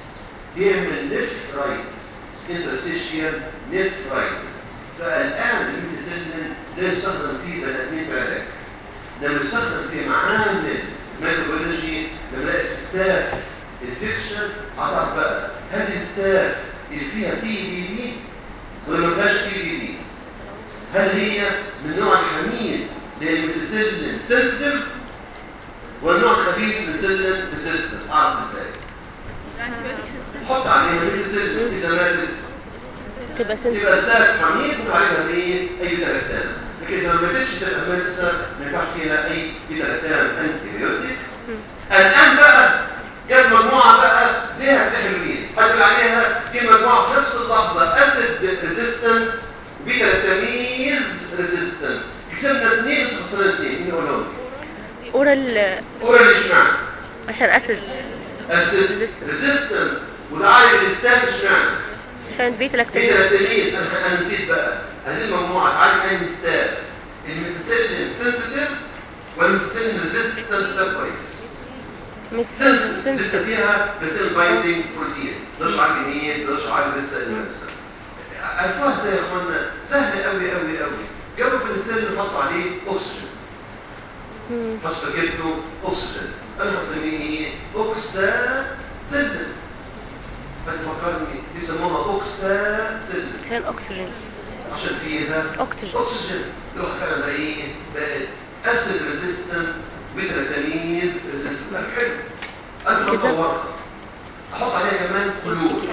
بيعمل نفرايتس انترستيشيال نفرايتس فالآن الميثيسيلين لا يستخدم فيه بني آدمين كعلاج لما يستخدم في معامل ميكروبيولوجي لما الاقي في ستاف انفكشن هتعرف بقى هل الستاف اللي فيها بي بي بي ولا ما فيهاش بي بي بي هل هي من نوع الحميد للميثيسيلين سيستم والنوع الخبيث ميثيسيلين ريسيستنت اعرف ازاي الانتيبيوتيك سيستم حط عليها ميثيسيلين اذا ماتت تبقى سنس يبقى ستاف حميد وعليها بايه اي تلاتان لكن اذا ما ماتتش تبقى ميدسا ما ينفعش فيها اي تلاتان انتيبيوتيك الان بقى جت مجموعه بقى ليها حلوين هتقول عليها دي مجموعه في نفس اللحظه اسيد ريزيستنت وبيتا تمييز ريزيستنت كسبنا اثنين بس خسرنا اثنين مين يقولهم اورال اورال اشمعنى عشان اسيد اسيد ريزيستنت وده عايز الاستاف اشمعنى عشان بيت ايه لاكتين ده التمييز انا انا نسيت بقى هذه المجموعه تعالى انهي ستاف الميثيسيلين سنسيتيف والميثيسيلين ريزيستنت سيرفايتس سنسيتيف لسه فيها ريسيل بايندينج بروتين مش عارف جنين مش عارف لسه لسه عرفوها ازاي يا اخوانا سهل قوي قوي قوي جابوا بنسلين حطوا عليه اكسجين حطوا جبته اكسجين انا هسميه ايه اوكسا سلم هتفكرني بيسموها اوكسا سلم عشان اكسجين عشان فيها أكسجين. اكسجين لو فعلا بقى ايه بقت اسيد ريزيستنت بتمييز ريزيستنت حلو انا كده. بطورها احط عليها كمان كلور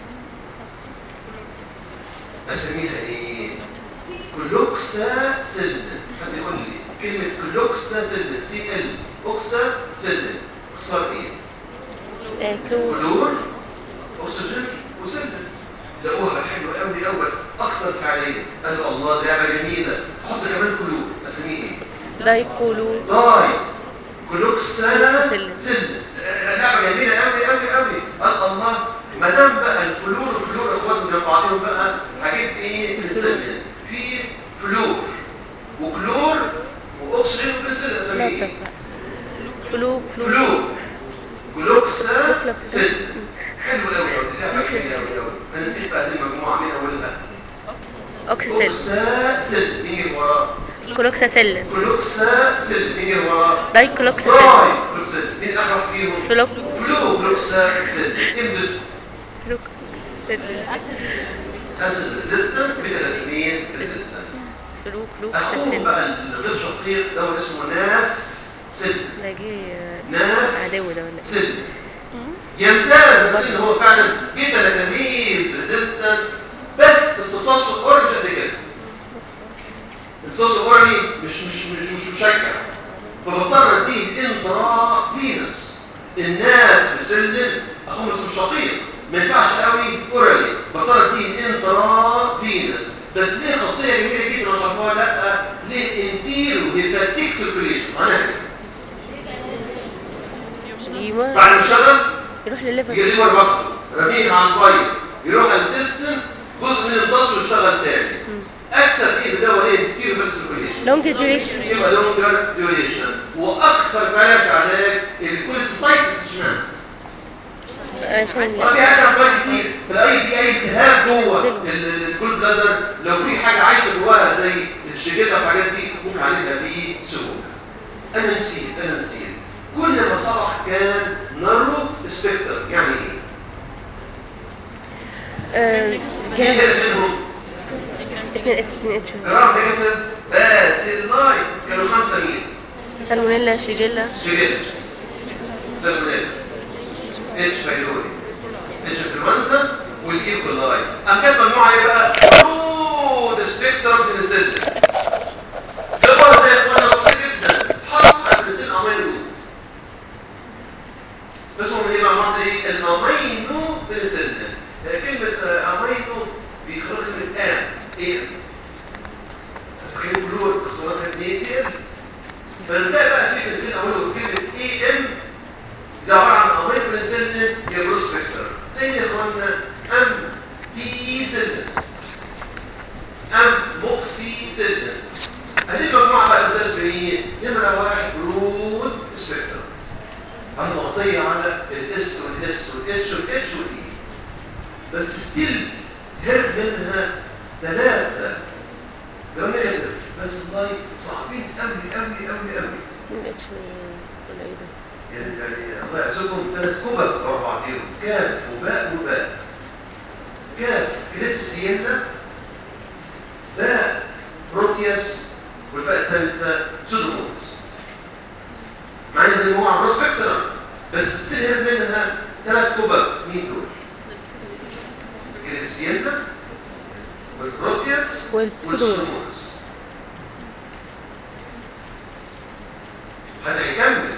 اسميها ايه كلوكسا سيلن حد يقول لي كلمه كلوكسا سيلن سي ال اوكسا سيلن اختصار ايه آه، كلور كلور اكسجين وسلم لقوها حلوه قوي قوي اكثر فعاليه قالوا الله دي لعبه جميله حط كمان كلور اسميه ايه دايكولو داي كلوكسا سلم. سلم لعبه جميله قوي قوي قوي قال الله ما دام بقى الفلور والفلور اخوات من بعضهم بقى هجيب ايه بنسلين في فلور وكلور واكسجين وبنسلين لا اسميه ايه تفرق كلو كلو فلو جلوكسا جلوكسا. سل حلو قوي اللعبه حلوه قوي قوي انا نسيت بقى دي المجموعه مين اولها اوكسيسيل اوكسا سل مين اللي وراه كلوكسا سيلن جلوكسا سل مين اللي وراه دايكلوكسا براي سيلن جلوكسا مين اخر فيهم فلوك فلو جلوكسا سل امزج فلوك سيلن اسيد ريزيستنت بتلاتينيز ريزيستنت فلو كلو اخوه سيلن بقى الغير شقيق ده اسمه ناف سل ده جه آه، ناف عدو ده ولا ايه سل يمتاز بس ان هو فعلا جدا تمييز ريزيستنت بس امتصاصه الاورنج قد كده امتصاصه الاورنج مش مش مش مش مشجع فبضطر اديه انترا فينس الناف سلم اخوه مش شقيق ما ينفعش قوي اورالي بضطر اديه انترا فينس بس ليه خاصيه جميله جدا ما تعرفوها لا ليه انتيرو هيباتيك سيركوليشن معناها ايه؟ ايوه بعد ما اشتغل يروح للليفر يجي ليفر بطل رميه على الفايل يروح الانتستين جزء من الضغط ويشتغل تاني اكثر ايه بدواء ايه كتير بس سيركوليشن لونج ديوريشن يبقى لونجر ديوريشن واكثر علاج علاج الكوليستايتس اشمعنى عشان ما في حاجه فايل كتير تلاقي في اي التهاب جوه ال- الكول بلادر لو في حاجه عايشه جواها زي الشجيره والحاجات دي ممكن عليها بسهوله انا نسيت انا نسيت كل ما صبح كان نارو سبيكتر يعني ايه آه، مين جرام اللي منهم اتنين اس اتنين اتش جرام نيجاتيف باسيلاي كانوا خمسه مين سالمونيلا شيجيلا شجيره سالمونيلا اتش فايلوري اتش انفلونزا والايكولاي ام كانت مجموعه ايه بقى برود سبيكتر بنسلين ده بقى زي اخوانا بسيط جدا حط على البنسلين امينو بس هو من ايه بقى مصر ايه الامينو بنسلين كلمه آه، امينو بيخرج كلمه ام ايه تخيل بلور اختصارات كانت ايه سي ال فنلاقي بقى في بنسلين اوله كلمه اي ام ده عباره عن امينو بنسلين يا بروس سبيكتر زي يا اخوانا ام بي سلين بس ستيل هرب منها ثلاثة جرام نيجاتيف بس والله صعبين قوي قوي قوي قوي من اتش ولا ايه ده يعني يعني الله يعزكم ثلاث كوبا ورا بعضيهم كاف وباء وباء كاف كليبسينا باء بروتياس والباء الثالثة سودومونس معنى زي ما هو على الروسبكترم بس ستيل منها ثلاث كوبا مين دول؟ الكليبسينا والبروتياس والسودومونس. والسودومونس هتكمل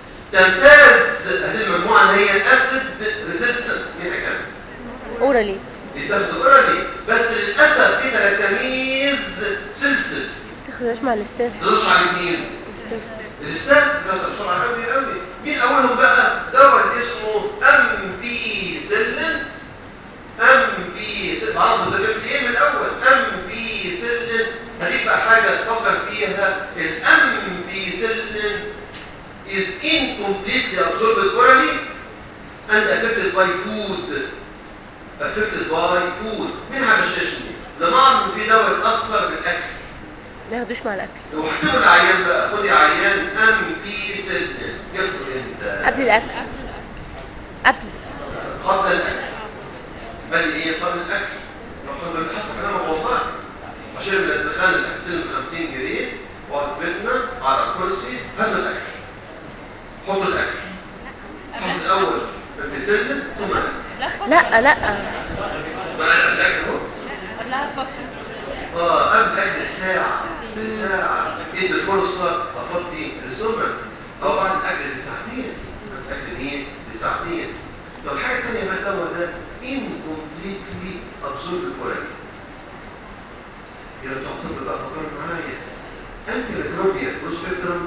تمتاز هذه المجموعة اللي هي اسيد ريزيستنت مين هيكمل؟ اورالي دي تاخد اورالي بس للاسف في تلاتاميز سلسل تاخدهاش مع الاستاف تدوس على مين؟ الاستاف الاستاذ بس بسرعه قوي قوي مين اولهم بقى دواء اسمه ام بي سلن ام بي سلن عرفوا ذاكرت ايه من الاول ام بي سلن هديك بقى حاجه تفكر فيها الام بي سلن is incompletely absorbed orally and affected by food affected by food مين هيغششني؟ لما اعرف ان في دواء اتاثر بالاكل ما ياخدوش مع الاكل لو احتمل العيان بقى خدي عيان ام بي سلن ياخد امتى؟ قبل الاكل قبل قبل الاكل بل ايه قبل الاكل لو قبل حسب كلامك والله عشان من الدخان الاكسين ب 50 جنيه وقعد بيتنا على الكرسي هاتوا الاكل حطوا الاكل حطوا الاول بسلم ثم الاكل لا لا بقى الاكل اهو قبلها بفترة اه قبل الاكل ساعه ساعه ادي فرصه افضي الزمن او بعد الاكل بساعتين بعد الاكل ايه بساعتين طب حاجه ثانيه بقى الدواء ده incompletely absorbed quality يا تعتبر بقى فكر معايا انتي ميكروبيا بروسبكترم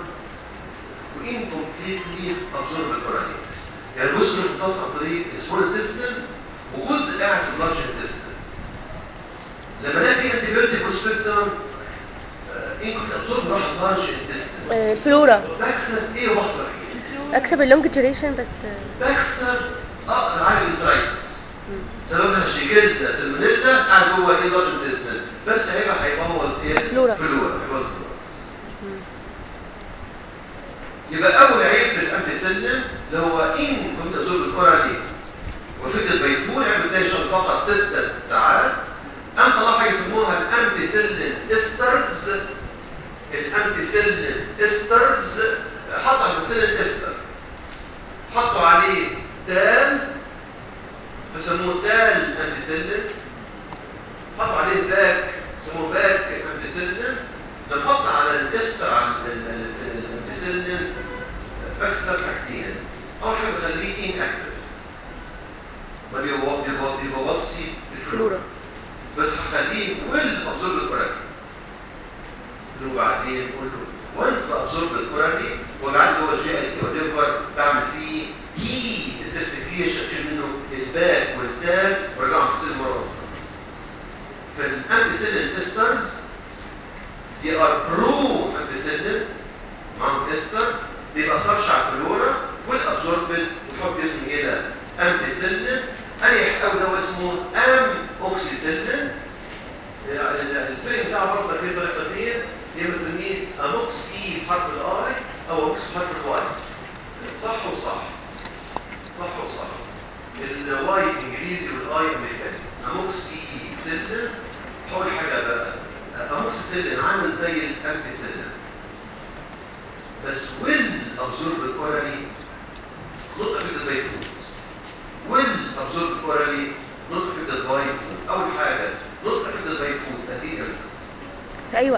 وانكمبليتلي absorbed quality يعني جزء مختص عن طريق السمول intestine وجزء قاعد في اللارج intestine لما الاقي في انتي بيوتيك بروسبكترم انكم absorbed راح اللارج intestine آه، الفلورا بكسب ايه وبخسر ايه اكسب اللونج ديوريشن بس آه، بكسب اقدر اعالج الترايتس سببها شيجيلدا سلمونيلا قاعد جوه ايه لارج انتستين بس هيبقى هيبوظ ايه فلورا. فلورا هيبوظ فلورا مم. يبقى اول عيب في الامبيسلين اللي هو ان كنت ازور الكره دي وفكره بيتول يعمل ده شغل فقط ست ساعات ام طلع حاجه يسموها الامبيسلين استرز الامبيسلين استرز حط على الامبيسلين استر حطوا عليه دال بيسموه دال امبيسلين حطوا عليه باك يسموه باك امبيسلين نحط على الاستر على ال- ال- ال- الامبيسلين بكسر حاجتين اول حاجه بخليه ان اكتف ما بيبو- بيبو- بيبوظش الفلورا فلورا بس هخليه ويل ابزورب الكورالي وبعدين قول له وانس ابزورب الكورالي وجعل جوه الجي اي تي وليفر بعمل فيه دي سيرتيفيكيشن اشيل منه الباك والتال وارجعهم في مره اخرى فالامبيسيلين تيسترز دي ار برو امبيسيلين معاهم تيستر بيبقى سرش على الفلورا والابزوربد وتحط اسم الى امبيسيلين اريح قوي ده اسمه ام اوكسيسيلين السبيلنج بتاعه برضه في طريقتين يا بنسميه اموكسي بحرف الاي او اموكسي بحرف الواي صح وصح صح وصح الواي انجليزي والاي امريكاني اموكسي سيلين اول حاجه بقى اموكسي سيلين عامل زي الامبي سيلين بس ويل ابزورب الكورالي نقطه في البيتوت ويل ابزورب الكورالي نقطه في البيتوت اول حاجه نقطه في البيتوت ادي امتى في اي وقت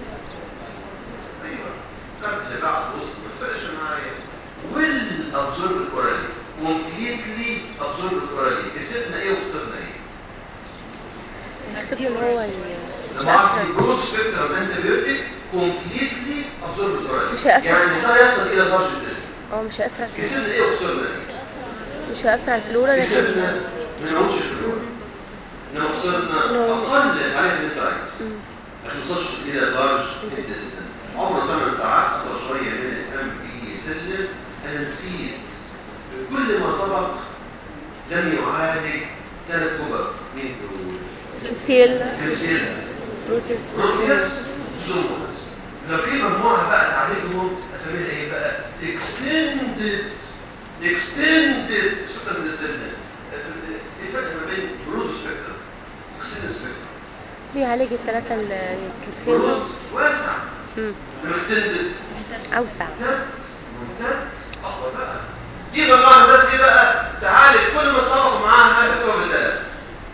ايوه قبل بعد وسط ما تفرقش معايا ويل ابزورب الكورالي كومبليتلي ابزورب الكورالي كسبنا ايه وخسرنا ايه كسبنا ان هو ال- مش لما اعرف هيأثر برود سبيكترم انتبيوتيك كومبليتلي ابزورب الكورالي مش هيأثر. يعني لا يصل الى درجه الجسم اه مش هيأثر على الفلورا. كسبنا ايه وخسرنا ايه مش هيأثر على الفلورا لكن كسبنا ما نقولش الفلور انما خسرنا اقل عدد من الترايتس مم. عشان توصلش الى لارج انتستين عمره 8 ساعات اطول شويه من الام بي سلم انا نسيت كل ما سبق لم يعالج ثلاث كبر مين دول؟ كبسيل كبسيل بروتيس بروتياس زوموس لو في مجموعة بقى تعالجهم اسميها ايه بقى؟ extended extended سبكتر من السنة ايه الفرق ما بين برود سبكتر extended سبكتر بيعالج الثلاثة الكبسيل برود واسع مم. extended أوسع ممتاز ممتاز اقوى بقى دي مجموعة الناس ايه بقى؟ تعالج كل ما سبق معاها اكتب بالثلاث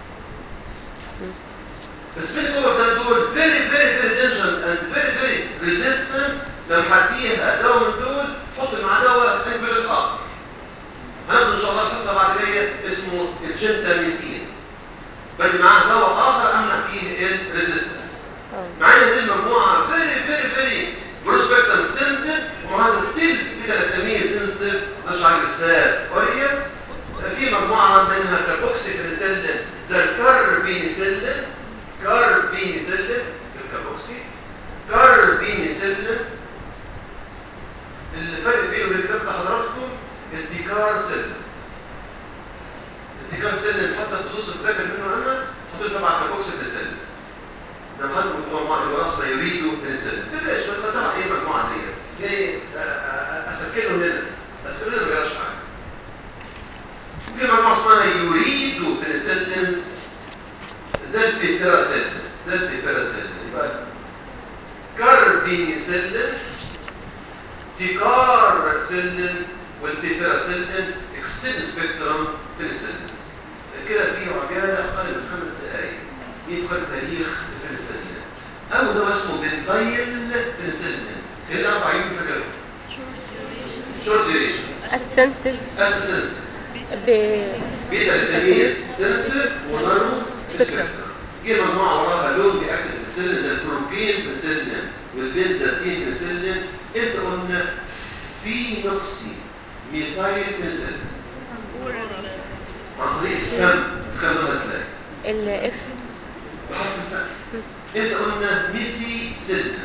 بس بين الكوبر ده دول very very very dangerous and very very resistant لما هديها دواء من دول حط مع دواء انبل الاخر هناخد ان شاء الله الحصه بعد كده اسمه الجنتاميسين بدي معاه دواء اخر امنع فيه الريزيستنس اه مع ان هذه المجموعه very very very بروسبكتم سنتر وهذا ستيل كده التمييز سنسيتيف مش عارف الساد كويس في مجموعه منها كابوكسي بنسلين زي الكاربينيسيلين كاربينيسيلين الكابوكسي كاربينيسيلين الفرق بينه وبين كتاب حضراتكم الديكار سيلين الديكار سيلين حسب خصوص الذاكر منه انا حطيت تبع كابوكسي بنسلين لما خدوا مجموعة يبقى راسنا يريدوا بنسلين تبقاش بس تبع ايه مجموعة دي يعني آه، آه، اسكنه هنا اسكنه هنا ما جراش حاجة في مجموعة اسمها يريدوا بنسلين زي البيتراسيلين زي البيتراسيلين يبقى كاربينيسيلين تيكار سيلين والبيتراسيلين اكستند سبيكترم بنسلين كده في عجالة أقل من خمس دقايق يبقى تاريخ البنسلين أول دواء اسمه بنزيل بنسلين كده أربع يوم فجأة شورت ديوريشن السنسيتيف أسسنس ب بيتا التمييز سنسر ونانو سبيكترم. جه مجموعة وراها لون بيأكد بنسلين زي البروبين بنسلين والبنزاسين بنسلين انت قلنا في نقصي ميثايل بنسلين عن طريق الفم تخممها ازاي؟ الاف بحرف الفم انت قلنا ميثي سلين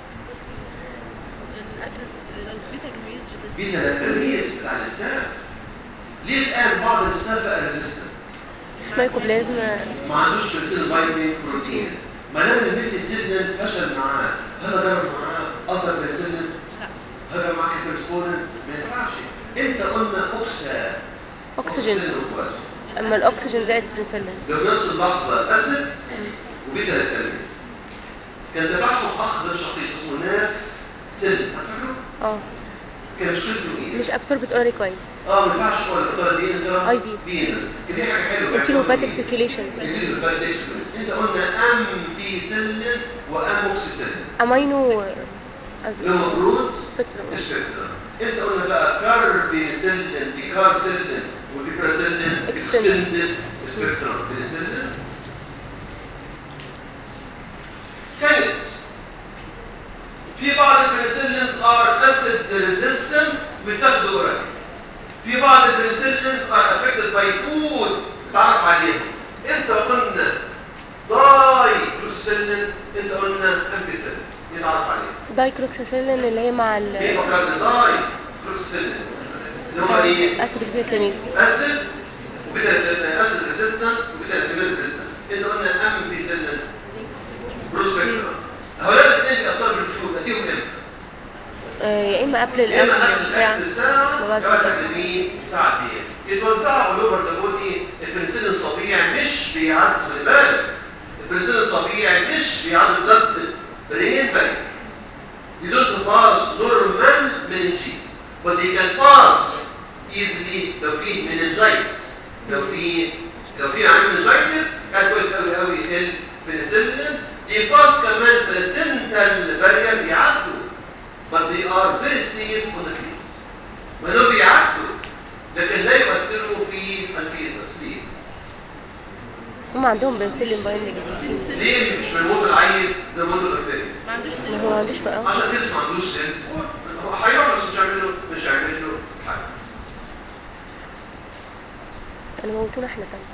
بيتا التمييز بتاع الاسنان ليه الان بعض الاسنان بقى ريزيستنت مايكوبلازم ما عندوش بنسلين بايندينج بروتين ما دام الميثي سيلين فشل معاه هل جرب معاه اثر بنسلين هل جرب معاه كريسبونن ما ينفعش انت قلنا اوكسا أكسجين. أوكسجين وفواز. اما الاكسجين زائد البنسلين ده في نفس اللحظه اسيد وبيتا التلميذ كان تبعهم اخ غير شقيق اسمه ناف سيلين هتفكروا اه كان مشكلته ايه؟ مش ابسوربت اورالي كويس اه ما ينفعش هو القطره دي انت اي في. فينس دي حاجه حلوه انتيلوباتيك سيركيليشن انتيلوباتيك انت قلنا ام في سلن واموكسيسيلين امينو المفروض سبيكترم السبيكترم انت قلنا بقى كاربينسيلين ديكارسيلين وبيبراسيلين Extended. اكستندد سبيكترم بنسيلين كانت في بعض البنسلينز ار اسيد ريزيستنت بتاخدوا اورالي في بعض البنسلينز ار افكتد باي فود تعرف عليهم انت قلنا داي كلوسيلين انت قلنا امبيسيلين يتعرف عليهم دايكلوكساسيلين اللي هي مع ال في فكرت داي كلوسيلين اللي هم ايه اسيد بيتامين اسيد وبدا اسيد ريزيستنت وبدا ريزيستنت انت قلنا امبيسيلين بروسبكترم هؤلاء الاثنين بيأثروا بالفلوس اديهم امتى يا اما قبل يا اما الاكل قبل بتاع الاكل ساعه وبعد يا كده. بعد مين ساعتين يتوزعوا all over the body البنسلين الطبيعي مش بيعدي خلي بالك البنسلين الطبيعي مش بيعدي ضد برين بارير You don't pass normal meningitis but they can pass easily لو في meningitis لو في لو في عندي meningitis كان كويس قوي قوي البنسلين دي باس كمان placental barrier بيعدوا but they are very safe on the kids ما دول بيعدوا لكن لا يؤثروا في الفيتس ليه؟ هم عندهم بنسلين باين ليه مش من موت العيل زي موت البكتيريا؟ ما عندوش ما هو ما عندوش بقى عشان كده ما عندوش سن هو هيروح بس مش هيعمل له مش هيعمل له حاجه كانوا موتونا احنا كمان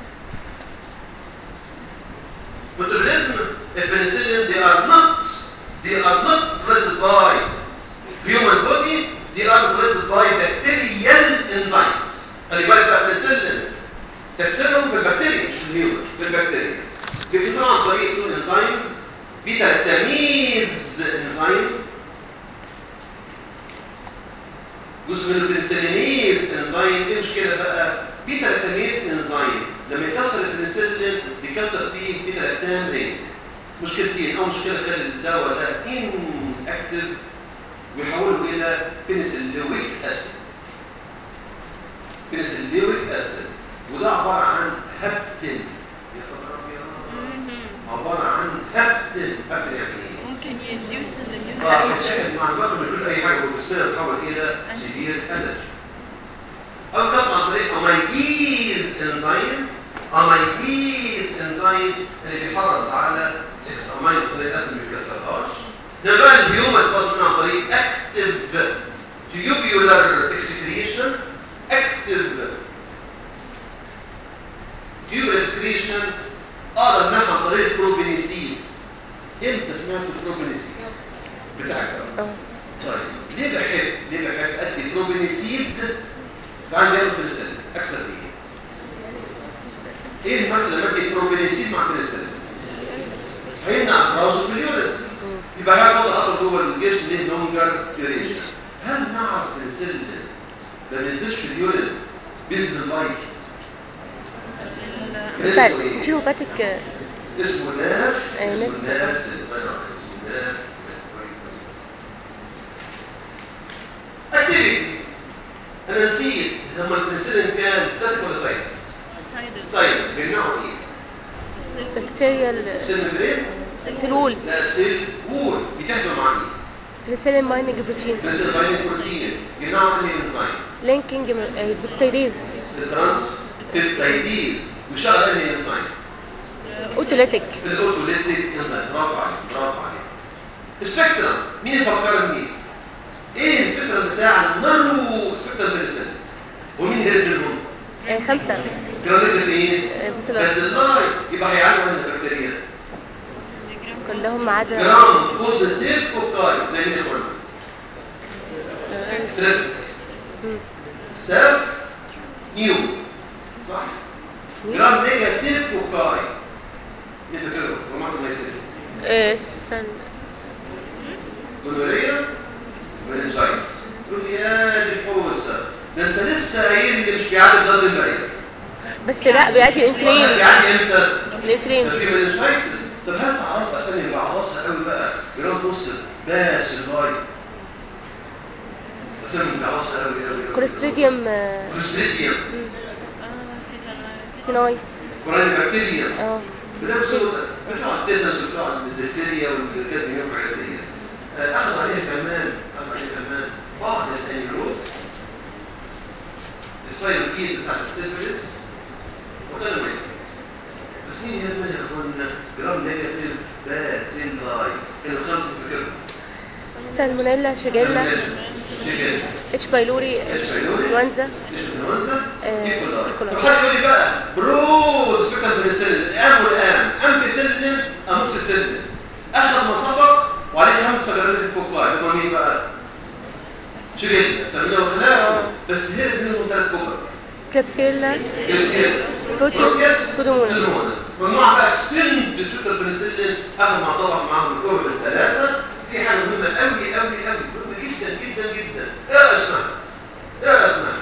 Botulism and penicillin, they are not, they are not present by human body, they are present by bacterial enzymes. خلي بالك بقى penicillin تكسره بيكسروا في البكتيريا مش في الهيومن في البكتيريا بيكسروا عن طريق تو انزيمز بيتا تمييز انزيم جزء من البنسلينيز انزيم ايه المشكله بقى بيتا تمييز انزيم لما يكسر البنسلين بيكسر فيه بيتا لاكتام رينج مشكلتين اول مشكله خلي الدواء ده ان اكتف ويحوله الى بنسلويك اسيد بنسلويك اسيد وده عباره عن هبتن يا خبر ابيض عباره عن هبتن هبتن يعني ايه ممكن يديوس الاميون اه هتشاهد مع الوقت من كل اي حاجه والبستان تتحول الى سيفير الرجي او كسر عن طريق اميديز انزيم اميديز انزيم اللي بيحرص على 6 امينو اسيد اسيد ما بيكسرهاش ده بقى الهيومن كسر عن طريق اكتف تيوبيولار اكسكريشن اكتف تيوبيولار اكسكريشن اقدر منها عن طريق البروبينيسيد امتى سمعت البروبينيسيد بتاعك اه طيب ليه بحب ليه بحب ادي بروبينيسيد بعد ياخد بنسلين اكثر ايه ايه المثل لما ادي بروبينيسيد مع بنسلين هيمنع التراوز في اليونت يبقى هياخد اطول جوه الجسم ليه لونجر ديوريشن هل نعرف بنسلين ما بينزلش في اليونت باذن الله بتاع اسمه ايه؟ جيوباتيك اسمه ناف آه، اسمه ناف. ناف اسمه ناف اكتيفيتي انا نسيت لما البنسلين كان ستاتيك ولا سايد سايدر سايد بيمنعوا ايه بكتيريال سيل برين سلول لا سيل وول بيتحدوا مع مين بنسلين مايننج بروتين بنسلين باينين بروتين يمنعوا انهي انزيم لينكينج بكتيريز الترانس بيبتايديز وشغل انهي انزيم اوتوليتيك الاوتوليتيك انزيم برافو عليك برافو عليك السبكترم مين يفكر مين ايه السبكترم بتاع النانو سبكترم بنسلين ومين هرب منهم آه، خمسة جرانيت ايه آه، بس بس اللاي يبقى هيعلم عن البكتيريا كلهم ما عدا جرام بوزيتيف كوكاي زي ما قلنا آه، ستريبت مم. ستاف نيو صح نيو. جرام نيجاتيف كوكاي انت كده رمضان ما يصير آه، سن- جونوريا مننجايتس تقول لي يا دي الفوسه ده انت لسه قايل لي مش بيعدي ضد المريض بس لا بيعدي انفلين بيعدي امتى؟ الانفلين ده في مننجايتس طب هل تعرف اسامي اللي بعرفها قوي بقى جرام بوستر باس اللاي اسامي بعرفها قوي قوي قوي كوليستريديوم آه، كوليستريديوم سيناي كوراني بكتيريا اه بنفس الوقت بتوع التيتنس وبتوع البكتيريا والكازميوم والحاجات دي آه، اخذ عليها كمان اخذ عليها كمان بعض الانيروبس السبايروكيز بتاعت السيفلس وكان ميسكس بس مين يهمنا يا اخوانا جرام نيجاتيف باسيلاي كان الخمس فكرهم سالمونيلا شيجيلا شيجن اتش بايلوري انفلونزا الانفلونزا آه، ايكولاي إيكولاي. طب حد يقول لي بقى برو سبيكتر بنسلين الان والان امبيسلين اموكسيسلين اخذ ما سبق وعليه خمسه جرام الكوكاي هم مين بقى؟ شيجن سميناه خلاف بس هرب منهم ثلاث كوكاي كلابسيلا جلوسيل بروتيوس سودوموناس سودوموناس ممنوع بقى ستند سبيكتر بنسلين اخذ ما سبق معاهم الكوكاي الثلاثه في حاجه مهمه قوي قوي قوي مهمه جدا جدا جدا ايه يا اسماء؟ ايه يا اسماء؟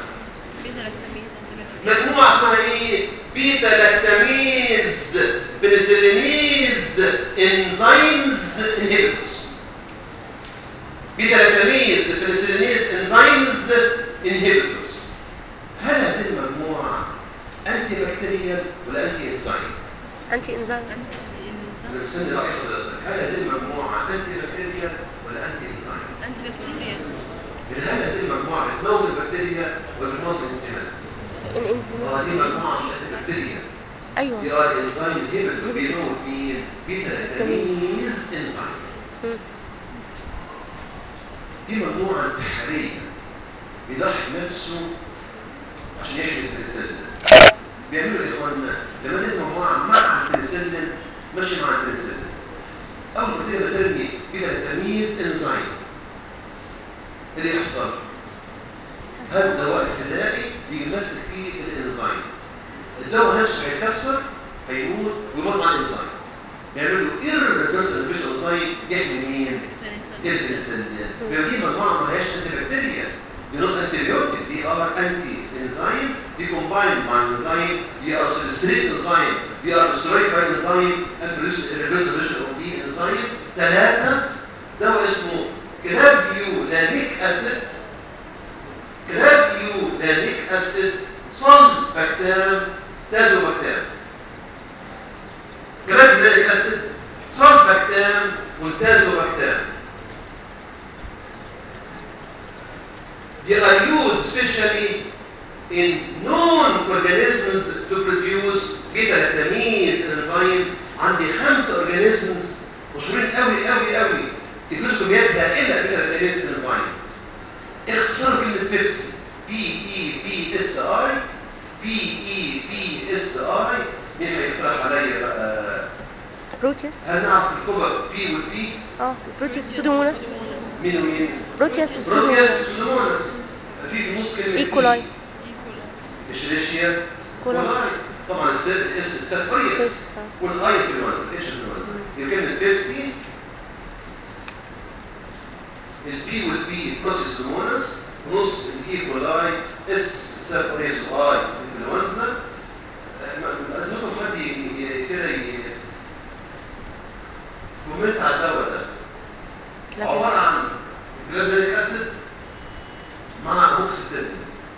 مجموعة اسمها ايه؟ بيتا لاكتاميز بنسلينيز انزيمز انهبيتورز بيتا لاكتاميز بنسلينيز انزيمز انهبيتورز هل هذه المجموعة انتي بكتيريال ولا انتي انزيم؟ انتي انزيم انا مستني رأي حضرتك هل هذه المجموعة انتي بكتيريال ولا انتي انزيم؟ هل هذه المجموعة بتموت البكتيريا ولا بتموت الانزيمات؟ الانزيم اه دي مجموعة مش بكتيريا ايوه دي ار انزيم انهبيتور بيموت مين؟ بيتا تمييز انزيم مم. دي مجموعة انتحارية بيضحي نفسه عشان يحمي البنسلين بيعملوا ايه يا اخوانا؟ لما تلاقي مجموعة مع البنسلين ماشية مع البنسلين أول ما تبقى ترمي بيتا تمييز انزيم ايه اللي يحصل؟ هذا الدواء الفدائي يجي ماسك فيه الانزيم الدواء نفسه هيتكسر هيموت ويموت مع الانزيم يعملوا irreversible انزيم يحمي مين؟ البنسلين يبقى دي مجموعه ما هياش انتي بكتيريا دي نوت انتيبيوتيك دي ار انتي انزيم دي كومبايند مع الانزيم دي ار سلستريت انزيم دي ار سترويد باي انزيم اند ريفرسبيشن اوف دي انزيم ثلاثه دواء اسمه كلابيو لانيك اسيد كلابيو لانيك اسيد صل بكتام تازو بكتام كلابيو لانيك اسيد صل بكتام والتازو بكتام They are used especially in known organisms to produce beta-lactamase enzyme عندي خمسة organisms مشهورين قوي قوي قوي يفرزوا كميات هائلة beta-lactamase enzyme اختصار كلمة بيبسي بي اي بي اس اي بي اي بي اس اي مين هيقترح عليا بقى بروتيوس هل نعرف الكوبا بي والبي اه بروتيوس سودوموناس مين ومين؟ بروتيوس بروتياس سودوموناس سودوموناس في في نص كلمة ايكولاي اشريشيا كولاي. كولاي طبعا السيد اس السفريس سيس، آه. والاي انفلونزا ايش انفلونزا هي كلمة بيبسي البي والبي بروتيس هرمونس نص الايكولاي اس سفريس واي انفلونزا لازمكم حد ي- ي- كده ي- كومنت على الدواء ده عبارة عن جلابينيك اسيد مع اوكسيسيلين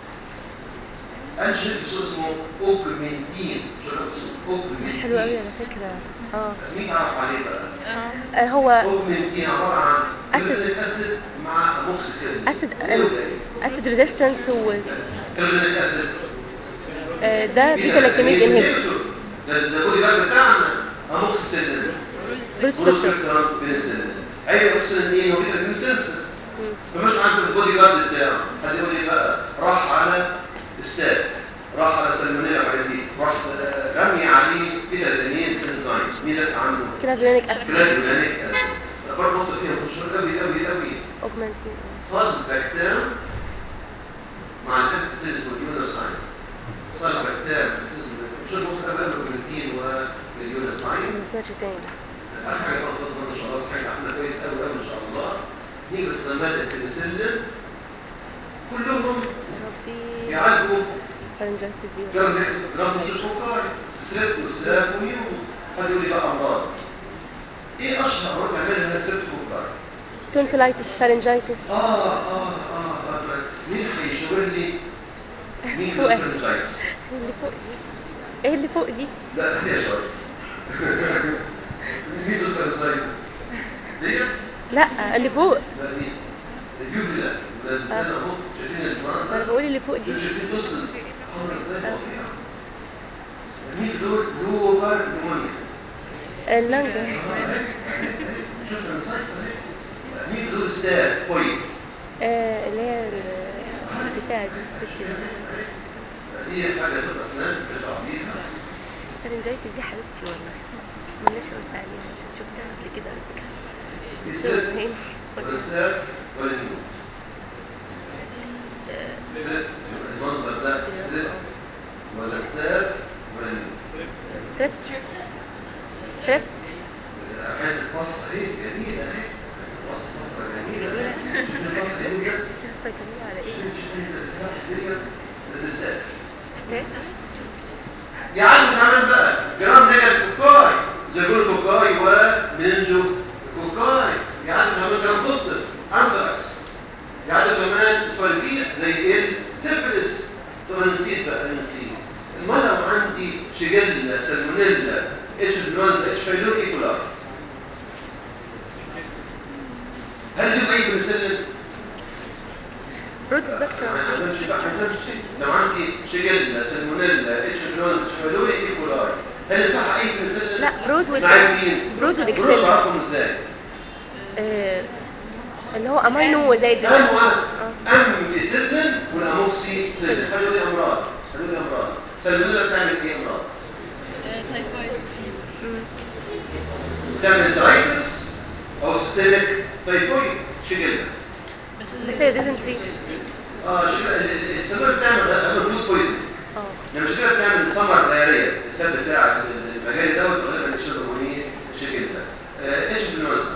انشئ بصوص اسمه اوكمنتين شو اسمه اوكمنتين حلو قوي على فكرة اه مين يعرف عليه بقى آه، هو اوكمنتين عبارة عن أسيد. جلابينيك اسيد مع اوكسيسيلين اسيد اسيد ريزيستنس و جلابينيك اسيد آه، ده بيتا لاكتاميز انهبيتور ده ده بودي جارد بتاعنا اموكسيسيلين بروتوسبكتر بروسبكترام بنسلين اي اوكسيلين ايه هو بيتا بنسلين فمش عندك البودي جارد بتاعه حد يقول لي بقى راح على استاذ راح على سلمونيلا والحاجات دي راح آه، رمي عليه بيتا تمييز انزيم مين دافع عنه؟ كده بيونيك اسيد كلازيمانيك اسيد برضه مصر فيها مشهور قوي قوي قوي اوجمانتين صل بكتام مع الانتسيز واليونوساين صل بكتام مش مصر قبل البروتين واليونوساين ما سمعتش تاني اخر حاجه بقى خلاص ان شاء الله صحيح احنا كويس قوي قوي ان شاء الله نيجي باستخدامات البنسلين كلهم ربي يعالجوا فارنجايتس دي جرد جرد السكوكاي ستريب وستراف وميو حد يقول لي بقى امراض ايه اشهر امراض تعملها ستريبتوكاي تونسلايتس فارنجايتس اه اه اه اه مين هيشاور لي مين فوق. الفرنجايتس اللي فوق دي ايه اللي فوق دي لا هي شويه مين الفرنجايتس ديت لا اللي فوق لا دي اليوفيلا ده الانسان اهو شايفين المرض انا ده بقول اللي فوق دي شايفين توسس عامله ازاي فظيعه مين دول لوبر نمونيا اللانجا شوف الفرنجايتس اهي مين دول ستاف كويس آه اللي هي البتاعة دي دي حاجه تبقى اسنان بتطلع بيها فارنجايتس دي حبيبتي والله مالناش قلت عليها عشان شفتها قبل كده على فكرة دي بس ست هي ولا ستاف ولا نمو ست المنظر ده ست ولا ستاف ولا نمو ستريبت ستريبت حاجة القصة اهي جميلة اهي القصة صفرا جميلة القصة جميلة طيب جميلة على ايه شوف انت الاسلاح دي الرسالة ستريبت يعلم كمان بقى جرام نيجا كوكاي زي كل كوكاي ومنجو كوكاي يعلم كمان جرام بوستر انثراكس يعلم كمان سبايبيس زي ايه سيفلس طبعا نسيت بقى نسيت ما لو عندي شيجيلا سالمونيلا اتش انفلونزا اتش فايلور ايكولار هل دي اي بنسلين بروتس بكتر ما حسبش بقى حسبش لو عندي شيجيلا سالمونيلا اتش انفلونزا اتش فايلور ايكولار هل ينفع اي بنسلين لا برود وال مع مين برود برود والاكسل بعرفهم ازاي آه اللي هو امينو زي ايوه اه امبيسيلين والاموكسي سيلين قالوا لي امراض قالوا لي امراض سالمونيلا بتعمل ايه امراض تايفويد مم. بتعمل درايتس او سيستميك تايفويد شيجيلا بس هي ديزنتري اه شيجيلا السالمونيلا بتعمل ده فود بويزن اه لما مش كده بتعمل السمر دايريه السد بتاع المجال دوت غالبا الشيء الهرمونيه شيء جدا آه، ايش بالمناسبه؟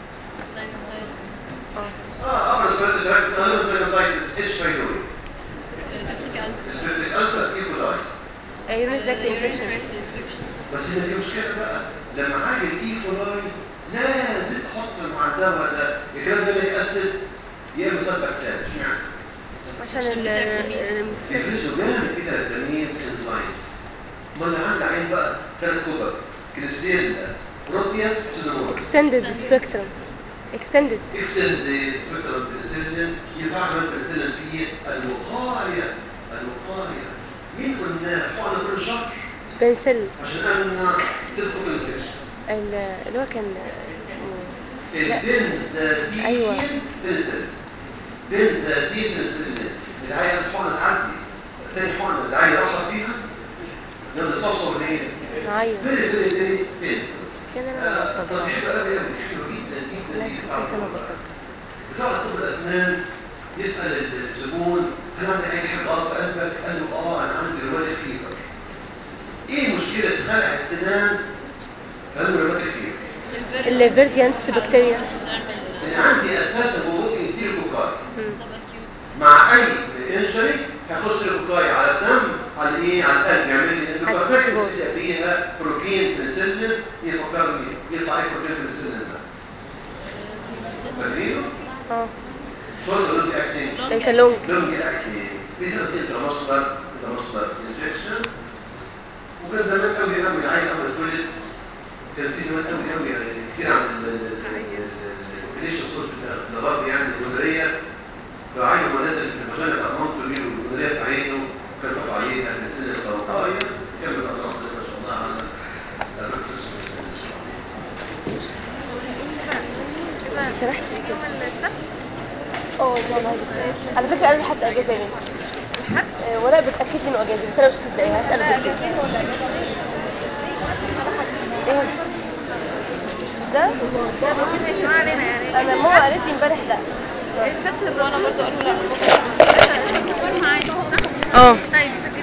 اه ابرز سؤال الدرجه غالبا ساينوسايتس ايش فايدوي؟ البرتك ألسر ايكولاي يونيزاكت انفكشن بس هنا دي مشكله بقى لما عالج الايكولاي لازم احط مع الدواء ده الكلام ده يأسد يا اما سبب تاني اشمعنى؟ عشان ال المستشفى يفرزوا جامد كده التمييز انزايم امال اللي عندي عين بقى ثلاث كبر كليسيلا بروتياس سينومونس extended spectrum extended اكستند سبيكترم بنسلين ينفع كمان بنسلين في الوقايه الوقايه مين قلنا حقنا كل شهر بنسل عشان امنع سيركو انفكشن اللي هو كان اسمه لا. البنزاتين أيوة. بنسلين بنزاتين بنسلين العيال الحقنه تعدي تاني حقنه العيال راحت فيها يلا صفصف ليه معايا فين فين فين فين كان انا طب بطبق بحب قوي قوي حلو جدا جدا لا جدا كنت انا بطبق بتوع طب الاسنان يسال الزبون هل عندك اي حاجه غلط في قلبك؟ قال له اه انا عندي روماتيك فيبر. ايه مشكله خلع السنان؟ قال له روماتيك فيبر. الفيرديانس بكتيريا لان عندي اساسا وجود انتيروكوكاي مع اي انجري هيخش الكوكاي على الدم على ايه؟ على القلب يعمل لي على اندوكاردايتس الكيبورد. يبدا فيها بروتين بنسلين يفكرني يطلع ايه بروتين بنسلين ده؟ فاكرينه؟ اه شورت لونج اكتنج ليس لونج لونج اكتنج بيدخل انتراماسكولار انتراماسكولار انجكشن وكان زمان قوي قوي العين قبل التولد كان في زمان قوي قوي يعني كتير عن الكوبيليشن سورس بتاع الغرب يعني الجمهوريه فعينه هو نازل في المجال بتاع مامته دي والجمهوريه في عينه كان بيقف عليها من سن القوقايه كان بيبقى ضغط ما شاء الله على الرسول ان شاء الله سمحت يوم السبت اه ده انا عايزة. على فكره انا حتى اجازه يا بنتي آه، ولا بتاكد لي انه اجازه بس انا مش مصدقاها هسال الدكتور ايه ده ما علينا يعني انا ماما قالت لي امبارح لا السبت وانا برضه قالوا لا بكره السبت معايا اه طيب